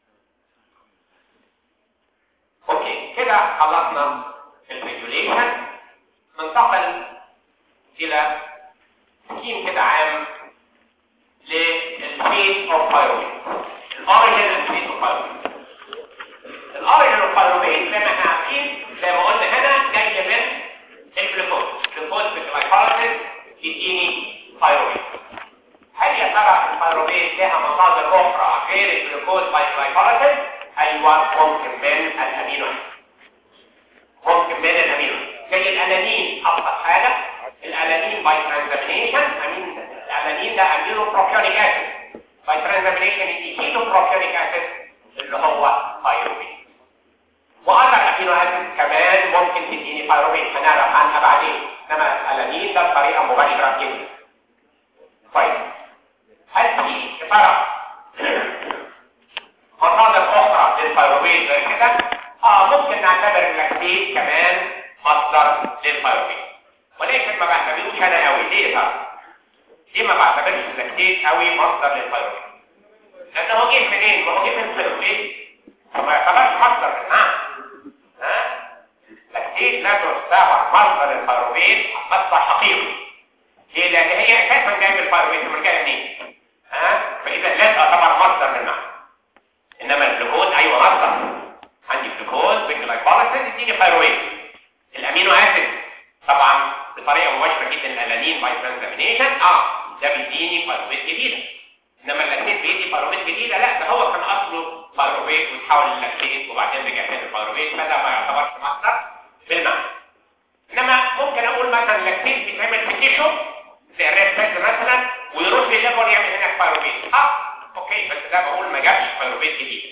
اوكي كده خلصنا الريجوليشن ننتقل الى سكيم كده عام للفيز اوف بايروميت الاوريجن الفيز اوف بايروميت الاوريجن اوف بايروميت زي ما احنا عارفين زي ما قلنا هنا جاي من الجلوكوز الجلوكوز في الجلايكوليسيس يديني بايروميت هل يا ترى البايروميت لها مصادر اخرى غير الجلوكوز باي جلايكوليسيس ايوه ممكن من الامينو ممكن من الامينو زي الالانين ابسط حاجه الالانين باي ترانزامينيشن امين الالانين ده امينو بروبيونيك اسيد باي ترانزامينيشن يديله بروبيونيك اسيد اللي هو بايروميت واخر امينو اسيد كمان ممكن تديني بايروميت هنعرف عنها بعدين انما الالانين ده بطريقه مباشره جدا طيب هل في يا ترى مصادر اخرى للبايروميت غير كده اه ممكن نعتبر اللاكتيت كمان مصدر للبايروميت ولكن ما بعتبروش انا قوي ليه ترى ليه ما بعتبرش اللاكتيت قوي مصدر للبايروميت لانه هو جه منين ما هو جه من البايروميت فما يعتبرش مصدر نعم ها لاكتيت لا تعتبر مصدر للبايروميت مصدر حقيقي ليه لان هي اساسا جايه من البايروميت مرجعه منين ها فاذا لا تعتبر مصدر للمعنى انما الجلوكوز ايوه مصدر عندي جلوكوز بالجلايكوليسيس يديني بايرويت الامينو اسيد طبعا بطريقه مباشره جدا الالانين باي ترانزامينيشن اه ده بيديني بايرويت جديده انما اللاكتيت بيدي بايرويت جديده لا ده هو كان اصله بايرويت وتحول للاكتيت وبعدين رجع تاني البايرويت فده ما يعتبرش مصدر بالمعنى انما ممكن اقول مثلا اللاكتيت بيتعمل في تيشو زي الريد سيلز مثلا ويروح للليفر يعمل هناك بايرويت اه اوكي بس ده بقول ما جابش بايرويت جديد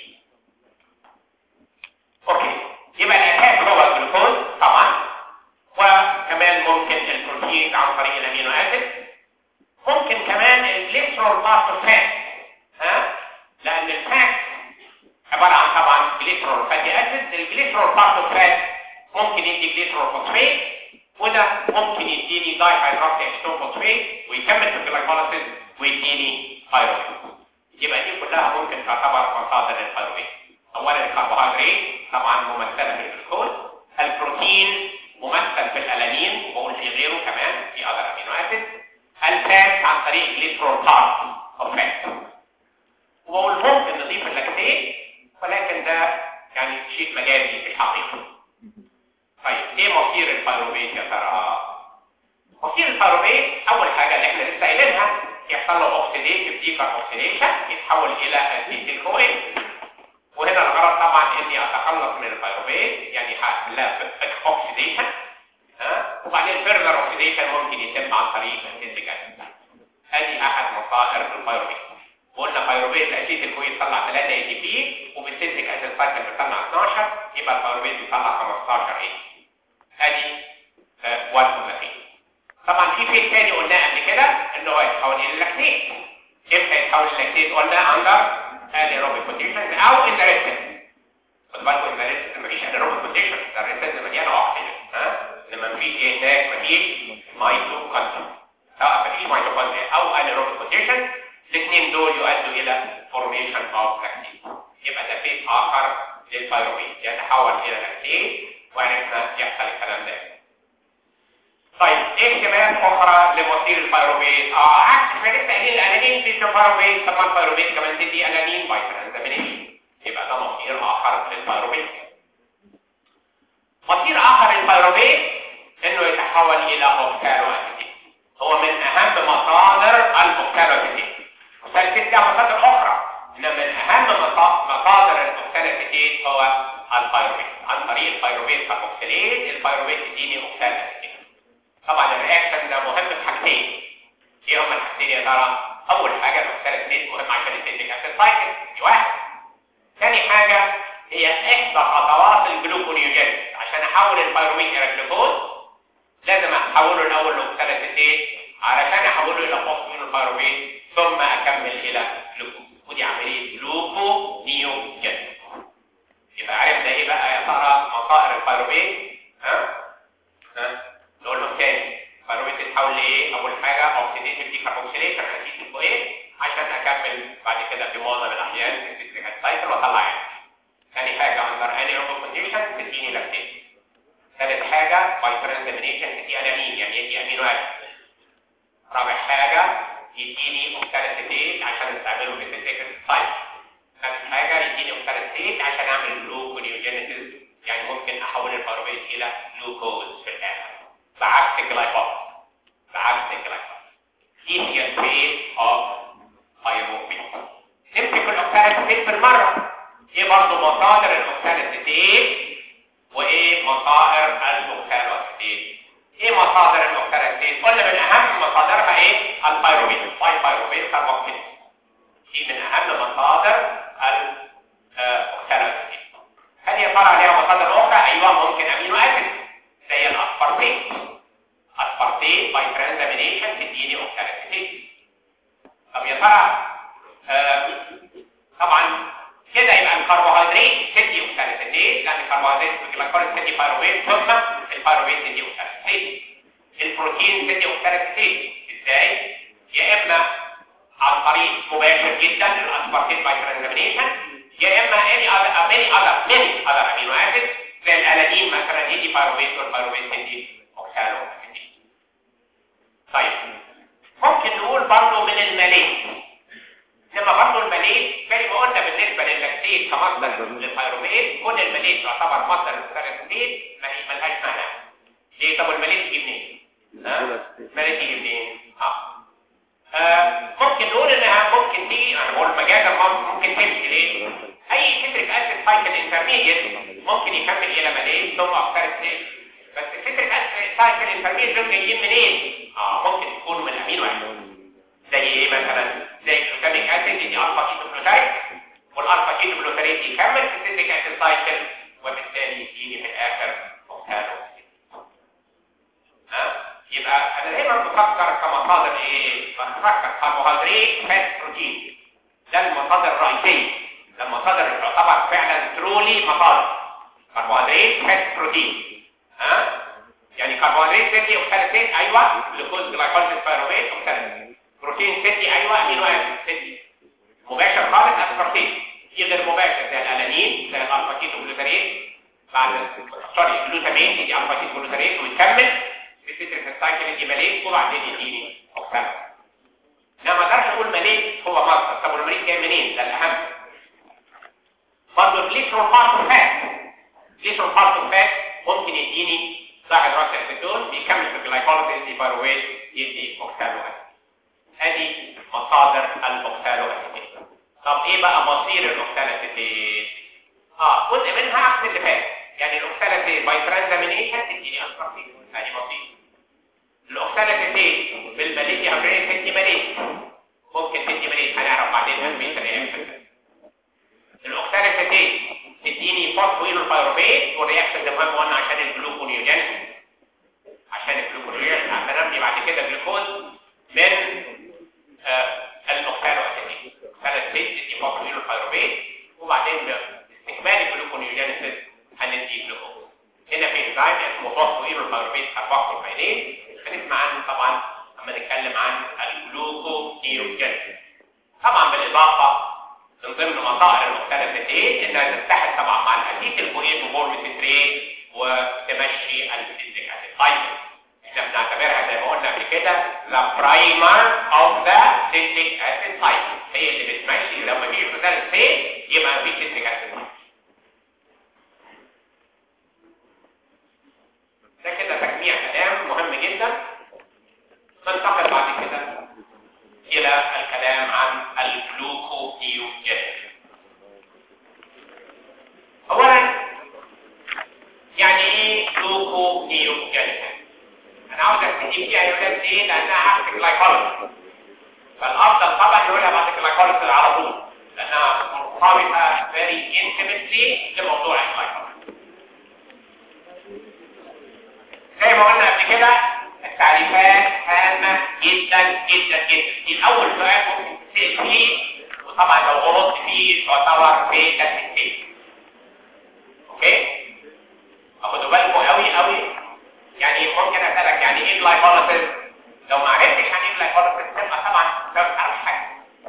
اوكي يبقى الاساس هو الجلوكوز طبعا وكمان ممكن البروتين عن طريق الامينو اسيد ممكن كمان الجليسرول باست فات ها لان الفات عباره عن طبعا جليسرول فاتي اسيد الجليسرول باست فات ممكن يدي جليسرول فوسفات وده ممكن يديني داي هيدروكسي اكسون فوسفات ويكمل في الجلايكوليسيس ويديني بايروفيت يبقى دي كلها ممكن تعتبر مصادر البايروفيت اولا الكربوهيدرات طبعا ممثله في الجلوكوز البروتين ممثل في الالانين وبقول في غيره كمان في اذر امينو اسيد الفات عن طريق جليسرول بارت اوف فات وبقول ممكن نضيف اللاكتيت ولكن ده يعني شيء مجازي في الحقيقه طيب ايه مصير البايروفيت يا ترى مصير البايروفيت اول حاجه اللي احنا لسه قايلينها يحصل له اوكسيديتيف ديكار اوكسيديشن يتحول الى اسيتيل كوين وهنا الغرض طبعا اني اتخلص من البايروفيت يعني هعمل لها اوكسيديشن ها وبعدين فيرذر اوكسيديشن ممكن يتم عن طريق السيتيك اسيد ادي احد مصادر البايروفيت قلنا بايروفيت الاسيتيل كوين يطلع 3 اي تي بي وبالسيتيك اسيد سايكل بيطلع 12 يبقى البايروفيت بيطلع 15 اي ادي وان اوف طبعا في فيت تاني قلناه قبل كده ان هو يتحول الى اللاكتيت امتى يتحول اللاكتيت قلنا اندر انيروبيك كونديشن او ان ريستن خد بالكم ان ريستن مفيش انيروبيك كونديشن ده الريستن مليانه اوكسجين ها انما مفيش ايه هناك مفيش ميتوكوندريا سواء مفيش ميتوكوندريا او انيروبيك كونديشن الاثنين دول يؤدوا الى فورميشن اوف لاكتيت يبقى ده فيت اخر للبايروبيت يتحول الى لاكتيت وعرفنا يحصل الكلام ده طيب ايه احتمالات اخرى لمصير البيروفيت اه عكس ما لسه قايلين الانانين في البيروفيت طب ما البيروفيت كمان تدي انانين باي ترانزامينيشن يبقى ده مصير اخر للبيروفيت مصير اخر للبيروفيت انه يتحول الى اوكتالو اسيتيك هو من اهم مصادر الاوكتالو اسيتيك وسالت لها مصادر اخرى ان من اهم مصادر الاوكتالو اسيتيك هو البيروفيت عن طريق البيروفيت كاربوكسيليز البيروفيت يديني اوكتالو اسيتيك طبعا الرياكشن ده مهم في حاجتين ايه هما الحاجتين يا ترى اول حاجه الاوكتالو اسيتيك مهم عشان السيتيك اسيد سايكل دي واحد ثاني حاجه هي احدى خطوات الجلوكونيوجينيس عشان احول البيروفيت الى جلوكوز لازم احوله الاول لاوكسالاتيتيت علشان احوله الى فوسفين البيروفيت ثم اكمل الى جلوكوز ودي عمليه جلوكو نيوجينيس يبقى عرفنا ايه بقى يا ترى مصائر البيروفيت ها ها نقولهم تاني البيروفيت تتحول لايه اول حاجه اوكسيديتيف ديكاربوكسيليشن اسيد ايه عشان اكمل بعد كده في معظم الاحيان السيتريك سايكل واطلع عين ثاني حاجه اندر اني كونديشن تديني لاكتين ثالث حاجة باي ترانزامينيشن تدي انامين يعني يدي امينو اسيد رابع حاجة يديني اوكسالاتيت عشان استعمله في السيتيك سايت خامس حاجة يديني اوكسالاتيت عشان اعمل جلوكونيوجينيسيس يعني ممكن احول البيروفيت الى جلوكوز في الاخر بعكس الجلايكوز بعكس الجلايكوز دي هي الفيز اوف بايروفيت نمسك الاوكسالاتيت بالمرة ايه برضه مصادر الاوكسالاتيت وايه مصادر الاوكسالاتيت ايه مصادر الاوكسالاتيت قلنا من اهم مصادرها ايه البيروفيت باي بيروفيت كاربوكسيل دي من اهم مصادر الاوكسالاتيت هل يا ترى عليها مصادر اخرى ايوه ممكن امينو اسيد زي الاسبارتيت اسبارتيت باي ترانزامينيشن تديني اوكسالاتيت طب يا ترى آه طبعا كده يبقى الكربوهيدرات تدي اوكسالاتيت لان الكربوهيدرات الجلايكوز تدي بايروفيت ثم البايروفيت تدي اوكسالاتيت البروتين تدي اوكسالاتيت ازاي يا اما عن طريق مباشر جدا الاسبارتيت باي ترانزامينيشن يا اما اني اذر ماني اذر ماني اذر امينو اسيد زي الالانين مثلا يدي بايروفيت والبايروفيت تدي اوكسالاتيت طيب ممكن نقول برضه من الماليه انما برضه الماليه زي ما قلنا بالنسبه للاكتيت كمصدر للبيروفيت كل الماليه تعتبر مصدر للسيراتيت ما هي ملهاش معنى ليه طب الماليه تيجي منين؟ ها؟ الماليه تيجي منين؟ اه آه، ممكن نقول انها ممكن تيجي انا بقول مجازا ممكن تمشي ليه؟ اي سيتريك اسيد سايكل انترميديت ممكن يكمل الى ماليه ثم اوكسالاتيت بس السيتريك اسيد سايكل انترميديت دول جايين منين؟ اه ممكن يكونوا من امينو اسيد زي ايه مثلا زي الجلوتاميك اسيد يدي الفا كيتوجلوتاريد والالفا كيتوجلوتاريد يكمل في السيتريك اسيد سايكل وبالتالي يديني في الاخر اوكتالو ها يبقى انا دايما بفكر كمصادر ايه بفكر كربوهيدرات فات بروتين ده المصادر الرئيسيه ده المصادر اللي تعتبر فعلا ترولي مصادر كربوهيدرات فات بروتين ها يعني كربوهيدرات تدي اوكسالاتيت ايوه جلوكوز جلايكوز بايروفيت اوكسالاتيت بروتين تدي ايوه امينو اسيد تدي مباشر خالص اسبارتيت في غير مباشر زي الالانين زي الالفا كيتوجلوتاريد بعد سوري جلوتامين يدي الفا كيتوجلوتاريد ويكمل في السيتريك سايكل يدي ماليت وبعدين يديني اوكسالاتيت انا ما اقدرش اقول ماليت هو مصدر طب والماليت جاي منين ده الاهم برضه الجليسرول بارت فات الجليسرول بارت فات ممكن يديني صاحب راس الاسيتون بيكمل في الجلايكوليسيس يدي بايرويت يدي اوكسالاتيت ادي مصادر الاوكسالو اسيتيت طب ايه بقى مصير الاوكسالاتيت اه جزء منها عكس اللي فات يعني الاوكسالاتيت باي ترانزامينيشن تديني اسبارتيت ادي مصير الاوكسالاتيت بالماليتي امرين تدي ماليت ممكن تدي ماليت هنعرف بعدين اهميه الرياكشن الاوكسالاتيت تديني فوسفويل البيروفيت والرياكشن ده مهم وانا عشان الجلوكونيوجينيس عشان الجلوكونيوجينيس عشان ابني بعد كده جلوكوز من الاوكسالو اسيتيك ثلاث ست دي فوسفوريل البيروفيت وبعدين باستكمال الجلوكونيوجينيسيس هندي جلوكوز هنا في انزيم اسمه فوسفوريل البيروفيت كاربوكسيل هنسمع عنه طبعا لما نتكلم عن الجلوكونيوجينيسيس طبعا بالاضافه من ضمن مصائر الاوكسالو اسيتيك انها تتحد طبعا مع الاسيتيل كوين وفورم ستريت وتمشي السيتريك اسيد سايكل احنا بنعتبرها زي ما قلنا قبل كده the primer of the citric acid cycle هي اللي بتمشي لو مفيش مثال سي يبقى مفيش citric acid cycle ده كده تجميع كلام مهم جدا ننتقل بعد كده الى الكلام عن الجلوكونيوجينيس اولا يعني ايه جلوكونيوجينيس انا عاوز ابتدي فيها يا ولاد ليه لانها هكتب جلايكوليس فالافضل طبعا نقولها بعد الجلايكوليس على طول لانها مرتبطه very intimately بموضوع الجلايكوليس زي ما قلنا قبل كده التعريفات هامة جدا جدا جدا دي أول سؤال ممكن تسأل فيه وطبعا لو غلطت فيه تعتبر في تسجيل اوكي اخدوا بالكم قوي قوي يعني ممكن اسالك يعني ايه جلايكوليسيس لو ما عرفتش يعني ايه جلايكوليسيس تبقى طبعا ما بتعرفش حاجه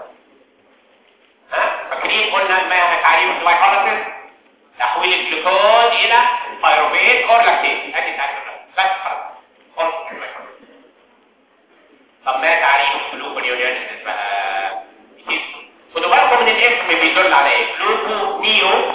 ها فاكرين قلنا ما تعريف الجلايكوليسيس تحويل الجلوكوز الى بايروفيت اور لاكتيت ادي تعريف بس خلاص خلص طب ما تعريف الجلوكونيوجينيسيس بقى خدوا بالكم من الاسم بيدل على ايه جلوكو نيو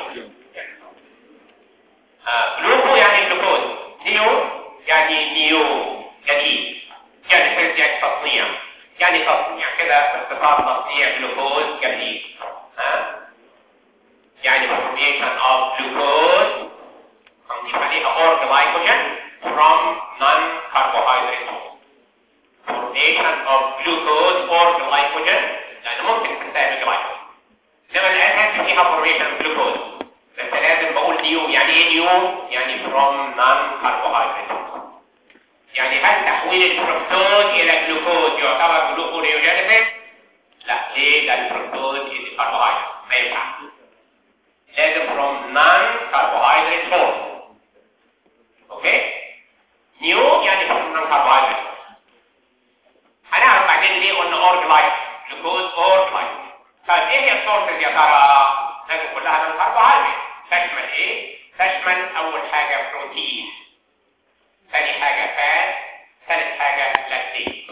آه. جلوكو يعني جلوكوز نيو يعني نيو جديد جينيسيس يعني تصنيع يعني تصنيع كده باختصار تصنيع جلوكوز جديد ها يعني formation of glucose هنضيف عليها or glycogen from non-carbohydrate source formation of glucose or glycogen لأن ممكن تستعمل glycogen إنما الأساس فيها formation of glucose بس لازم بقول نيو يعني ايه نيو؟ يعني from non-carbohydrate source يعني هل تحويل الفركتوز إلى جلوكوز يعتبر جلوكونيوجينيسيس؟ لا ليه؟ لأن الفركتوز is carbohydrate ما ينفعش لازم from non-carbohydrate source اوكي نيو يعني from non-carbohydrate source هنعرف بعدين ليه قلنا اور جلايك جلوكوز اور جلايك طيب ايه هي السورسز يا ترى لازم كلها non-carbohydrate تشمل ايه تشمل اول حاجه بروتين ثاني حاجه فات ثالث حاجه لاكتين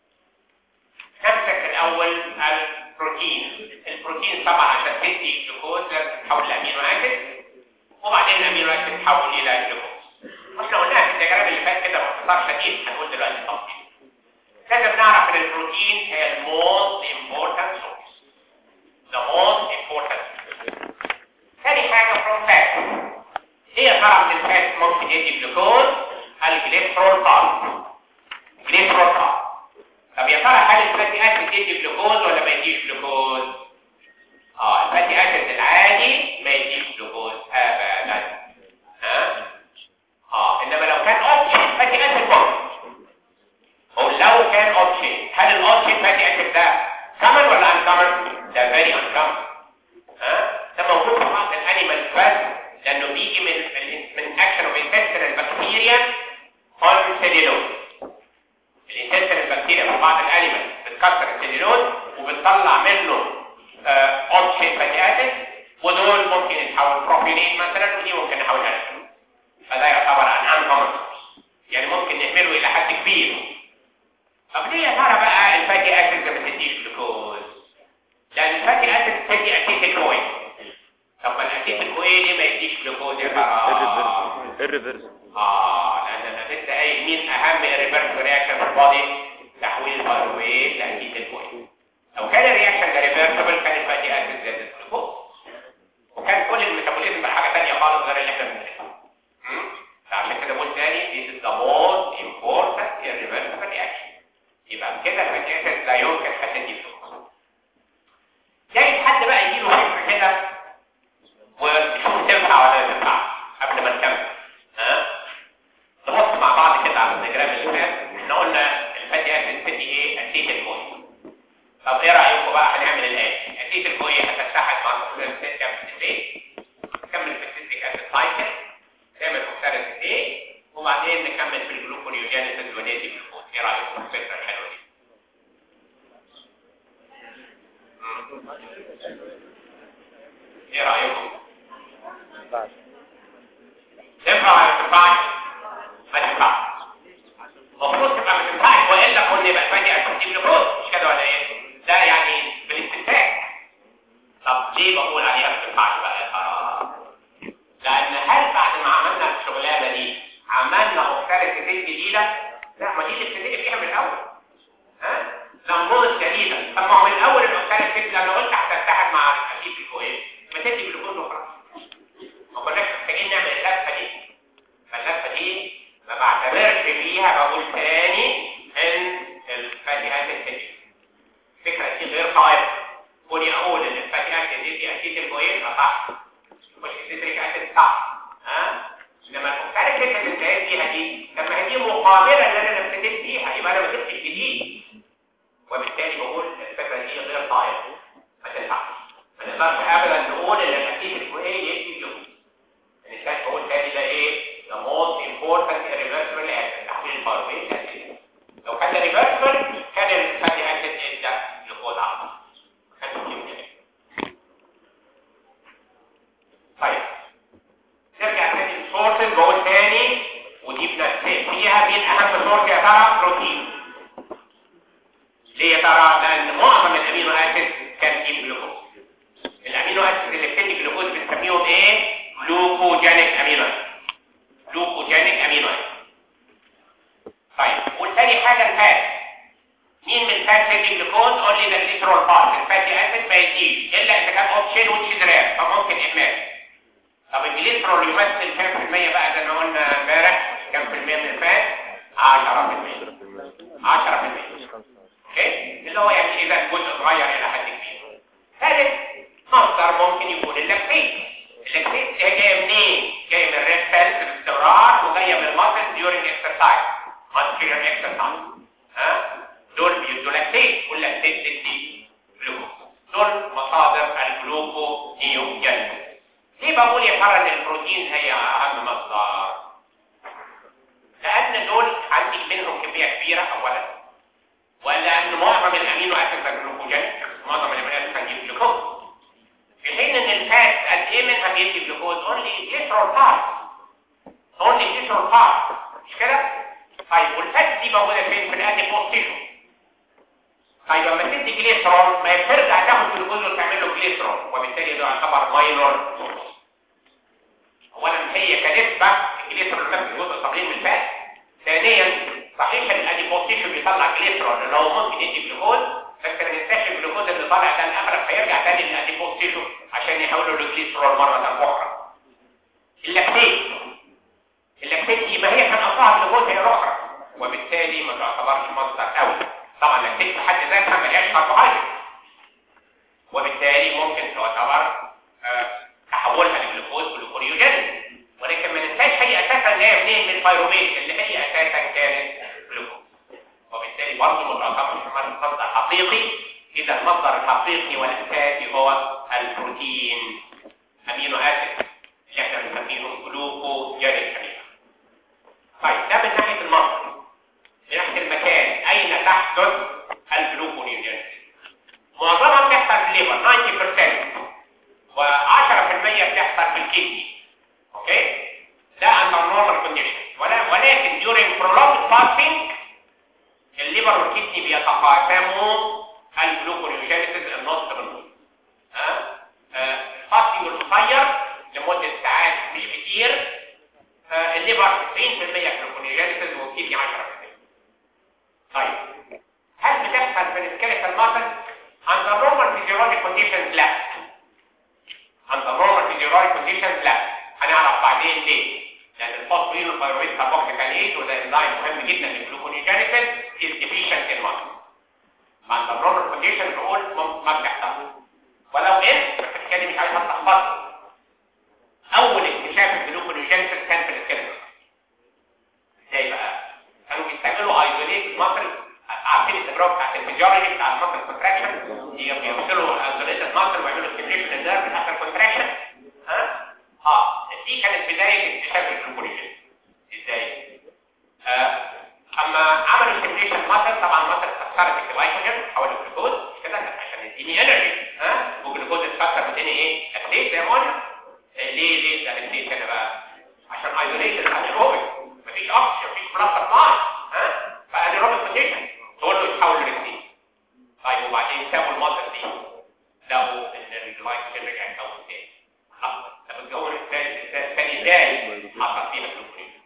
نمسك الاول البروتين البروتين طبعا عشان تدي جلوكوز لازم تتحول لامينو اسيد وبعدين الامينو اسيد تتحول الى جلوكوز واحنا قلناها في الدياجرام اللي فات كده باختصار شديد هنقول دلوقتي تفصيل لازم نعرف ان البروتين هي الموست important source the most important source ثاني حاجه from fat ايه يا ترى من الفات ممكن يدي جلوكوز الجليسرول طال جليسرول طال طب يا ترى هل الفاتي اسيد يدي جلوكوز ولا ما يديش جلوكوز اه الفاتي اسيد العادي ما يديش جلوكوز ابدا ها اه انما لو كان اوبشن فاتي اسيد ممكن او لو كان اوبشن هل الاوبشن فاتي اسيد ده كمن ولا ان كمن ده فيري ان كمن ها ده موجود في بعض الانيمال بس لانه بيجي من من اكشن اوف انتستينال بكتيريا اون سيلولوز الانتستينال بكتيريا في بعض الانيمال بتكسر السيلولوز وبتطلع منه اوبشن فاتي اسيد ودول ممكن يتحول بروبيلين مثلا ودي ممكن نحولها لسلوز فده يعتبر ان انكومن يعني ممكن نعمله الى حد كبير طب ليه يا ترى بقى الفاتي اسيد ما بتديش جلوكوز لان الفاتي اسيد بتدي اسيد كوين طب ما الاسيد الكوين ليه ما يديش جلوكوز يا ترى الريفرس اه لان انا لسه قايل مين اهم الريفرس رياكشن في البادي تحويل الفيرويت لاسيد الكوين لو كان الرياكشن ده ريفرسبل كان الفاتي اسيد زاد الجلوكوز وكان كل الميتابوليزم بقى حاجه ثانيه خالص غير اللي احنا بنعمله فعشان كده بقول تاني this is the most important irreversible reaction يبقى كده الفاتي اسيد لا يمكن هتدي جلوكوز جاي حد بقى يجيله فكره كده ونشوف تنفع ولا ما تنفعش قبل ما نكمل ها نبص مع بعض كده على الدياجرام اللي فات احنا قلنا الفاتي اسيد تدي ايه اسيد الكوين طب ايه رايكم بقى هنعمل الاتي اسيد الكوين هتتحد مع السيستم اسيد نكمل في السيستيك اسيد سايكل نعمل اوكساليس ايه وبعدين نكمل في الجلوكونيوجينيسيس وندي جلوكوز ايه رايكم في الفكره الحلوه دي ايه رايكم تنفع ولا ما تنفعش ما تنفعش بص جديده طب ما هو من الاول الاوكساليك اسيد لما قلت هتتحد مع الاسيد الكويس ما تدي جلوكوز وخلاص ما كناش محتاجين نعمل اللفه دي فاللفه دي ما بعتبرش فيها بقول تاني ان الفاتي اسيد تدي الفكره دي غير صائبه كوني اقول ان الفاتي اسيد دي اسيد الكويس صح مش سيتريك اسيد صح ها انما الاوكساليك اسيد اللي هي فيها دي لما هي دي مقابله اللي انا ابتديت بيها يبقى انا ما جبتش جديد وبالتالي بقول الفكره دي غير صائبه ما تنفعش ما نقدرش ابدا نقول ان الاسيد الكويس يدي جلوكوز الانسان بقول تاني ده ايه the most important irreversible acid تحويل الفارويت اسيد لو كان ريفرسبل كان الفاتي اسيد يبدا جلوكوز على طول كان يمكن طيب نرجع تاني للسورسز بقول تاني ودي بنتفق فيها مين اهم سورس يا ترى بروتين ليه يا ترى لان معظم الامينو اسيد كان فيه جلوكوز الامينو اسيد اللي بتدي جلوكوز بنسميهم ايه جلوكوجينيك امينو اسيد جلوكوجينيك امينو اسيد طيب والتاني حاجه الفات مين من الفات يدي جلوكوز اونلي ذا جليسرول بارت الفاتي اسيد ما يديش الا اذا كان اوبشن وتش رير فممكن اهمال طب الجليسرول يمثل كام في المية بقى زي ما قلنا امبارح كام في المية من الفات 10% 10% اوكي اللي هو يعني اذا جزء صغير الى حد كبير ثالث مصدر ممكن يكون اللاكتيت اللاكتيت هي جايه منين جايه من الريد سيلز باستمرار وجايه من الماسل ديورنج اكسرسايز ماسكيولار اكسرسايز ها دول بيدوا لاكتيت واللاكتيت تدي جلوكوز دول مصادر الجلوكو نيوجينيس ليه بقول يا ترى ان البروتين هي اهم مصدر لان دول عندي منهم كميه كبيره اولا ولان معظم الامينو اسيد جلوكوجينيك معظم الامينو اسيد بيجيب جلوكوز في حين ان الفات قد ايه منها بيدي جلوكوز اونلي جليسرول بارت اونلي جليسرول بارت مش كده طيب والفات دي موجوده فين في الاديبوز تيشو طيب لما تدي جليسرول ما بترجع تاخد جلوكوز وتعمل له جليسرول وبالتالي ده يعتبر ماينور اولا هي كنسبه الجليسرول مثل جزء صغير من الفات ثانيا صحيح الاديبوز تيشو بيطلع جليسرول اللي هو ممكن يدي جلوكوز بس ما ننساش الجلوكوز اللي طالع ده الاغلب هيرجع تاني للاديبوز تيشو عشان يحوله لجليسرول مره اخرى اللاكتيت اللاكتيت دي ما هي كان اصلها جلوكوز هي اخرى وبالتالي ما تعتبرش مصدر قوي طبعا اللاكتيت في حد ذاتها ما هياش كربوهيدرات وبالتالي ممكن تعتبر آه تحولها لجلوكوز جلوكوريوجينيس ولكن ما ننساش هي اساسا جايه منين من الفيروميت اللي هي اساسا كانت جلوكوز وبالتالي برضه ما تعتبرش مصدر حقيقي اذا المصدر الحقيقي والاساسي هو البروتين امينو اسيد اللي احنا بنسميهم جلوكوجينيك امينو طيب ده من ناحيه المصدر من ناحيه المكان اين تحدث الجلوكونيوجينيس معظمها بتحصل في الليفر 90% و10% بتحصل في الكدني اوكي ده under normal conditions ولكن during prolonged fasting الليفر والكدني بيتقاسموا الجلوكونيوجينيسيس النص بالنص ها الفاستنج القصير لمده ساعات مش كتير الليفر 90% جلوكونيوجينيسيس والكدني 10% طيب هل بتحصل في السكيلتال ماسل under normal physiologic conditions لا under normal physiologic conditions لا هنعرف بعدين ليه لان الفوسفوريل والفيرويد كاربوكسيليز وده انزيم مهم جدا للجلوكونيوجينيسيس is deficient in muscle under normal conditions نقول ما بتحصل ولو ان الحكايه دي مش عايزها تلخبط اول اكتشاف الجلوكونيوجينيسيس كان في السكيلتال ازاي بقى كانوا بيستعملوا ايزوليت ماسل عارفين التجربه بتاعت الفيزيولوجي بتاع الماسل كونتراكشن بيفصلوا الايزوليت ماسل ويعملوا ستيميوليشن للنيرف بتاعت الكونتراكشن ها اه دي كانت بدايه اكتشاف الجلوكونيوجين ازاي آه. اما عملوا ستيميوليشن ماسل طبعا ماسل اتكسرت الجلايكوجين حولوا جلوكوز كده عشان يديني انرجي ها والجلوكوز اتكسر واديني ايه اكتيت زي ما قلنا ليه ليه ده اكتيت هنا بقى عشان ايزوليشن انيروبيك مفيش اكسجين مفيش بلاد سبلاي ها فانيروبيك كونديشن تقول له يتحول لريكتين طيب وبعدين سابوا المصدر دي لقوا ان الجلايكوجين رجع يتكون تاني خلاص طب الجو الثاني ازاي حصل فيها جلوكونيوجين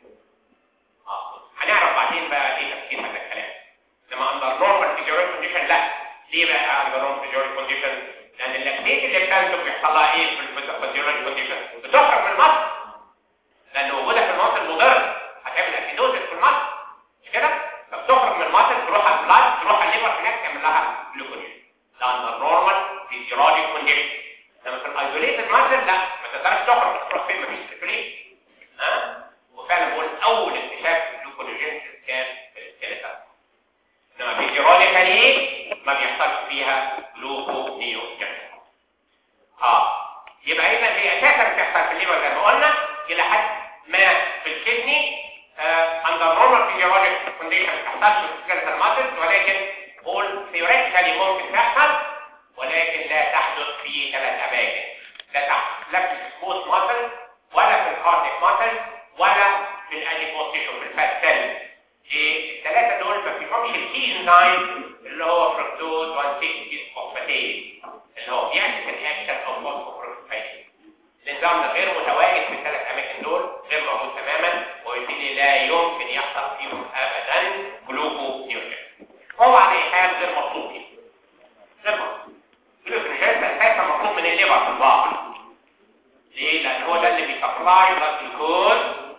اه هنعرف بعدين بقى ايه تفسير هذا الكلام لما اندر نورمال فيزيولوجي كونديشن لا ليه بقى under non physiologic condition لان اللاكتيت اللي بتنتج بيحصل لها ايه في الفيزيولوجيك كونديشن بتخرج من المصل لان وجودها في المصل مضر هتعمل اسيدوزيس في المصل مش كده فبتخرج من المصل تروح على البلاد تروح على الليفر هناك تعمل لها جلوكوجين ده under normal physiologic condition لما في الايزوليتد مصل لا ما تقدرش تخرج تروح فين مفيش سيركوليشن ها وفعلا بقول اول اكتشاف الجلوكوجين كان في السكيلتال انما فيزيولوجيكالي ما بيحصلش فيها جلوكونيوجين اه يبقى اذا هي اساسا بتحصل في الليفر زي ما قلنا الى حد ما في الكدني اندر نورمال فيزيولوجيك كونديشن ما بتحصلش في السكيلتال ماسلز ولكن قول ثيوريتيكالي ممكن تحصل ولكن لا تحدث في ثلاث اماكن لا تحدث لا في السموث ماسل ولا في الكارديك ماسل ولا في الاديبوس تيشو في الفات سيل الثلاثه دول ما فيهمش الكي انزيم اللي هو فركتوز 1 6 فوسفاتيز اللي هو بيعكس الاكشن او فوسفوفوسفاتيز الانزيم ده غير متواجد في الثلاث اماكن دول غير موجود تماما وبالتالي لا يمكن يحصل فيهم ابدا جلوكونيوجين هو على اي حال غير مطلوب فيه غير مطلوب جلوكونيوجين اساسا مطلوب من الليفر في الواقع ليه؟ لان هو ده اللي بيسبلاي بلاد جلوكوز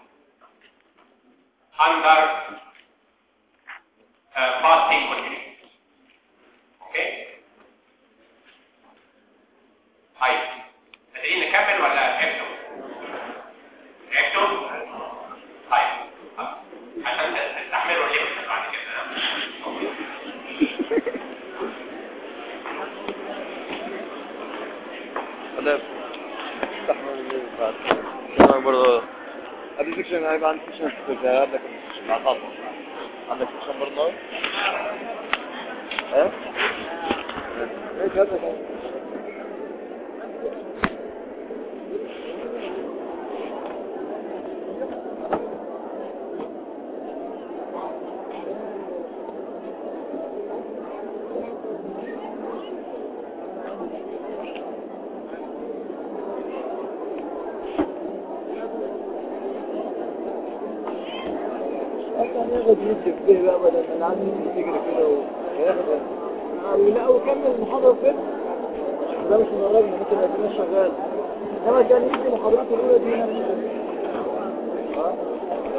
under uh, fasting conditions. اوكي؟ طيب قادرين نكمل ولا تعبتوا؟ تعبتوا؟ طيب عشان تستحملوا الليفت بعد كده انا استحمل الليل بعد انا برضه قبل سكشن هيبقى عندي سكشن في الذهاب لكن سكشن مع طاطا عندك سكشن برضه ايه ايه كده أصلا ياخد يمسك فيه بقى بدل ما العيال يمسك يجري كده وياخد لا ويكمل المحاضرة فين؟ ده مش من قريب ممكن يبقى شغال انما كان يدي المحاضرات الأولى دي هنا مش ها؟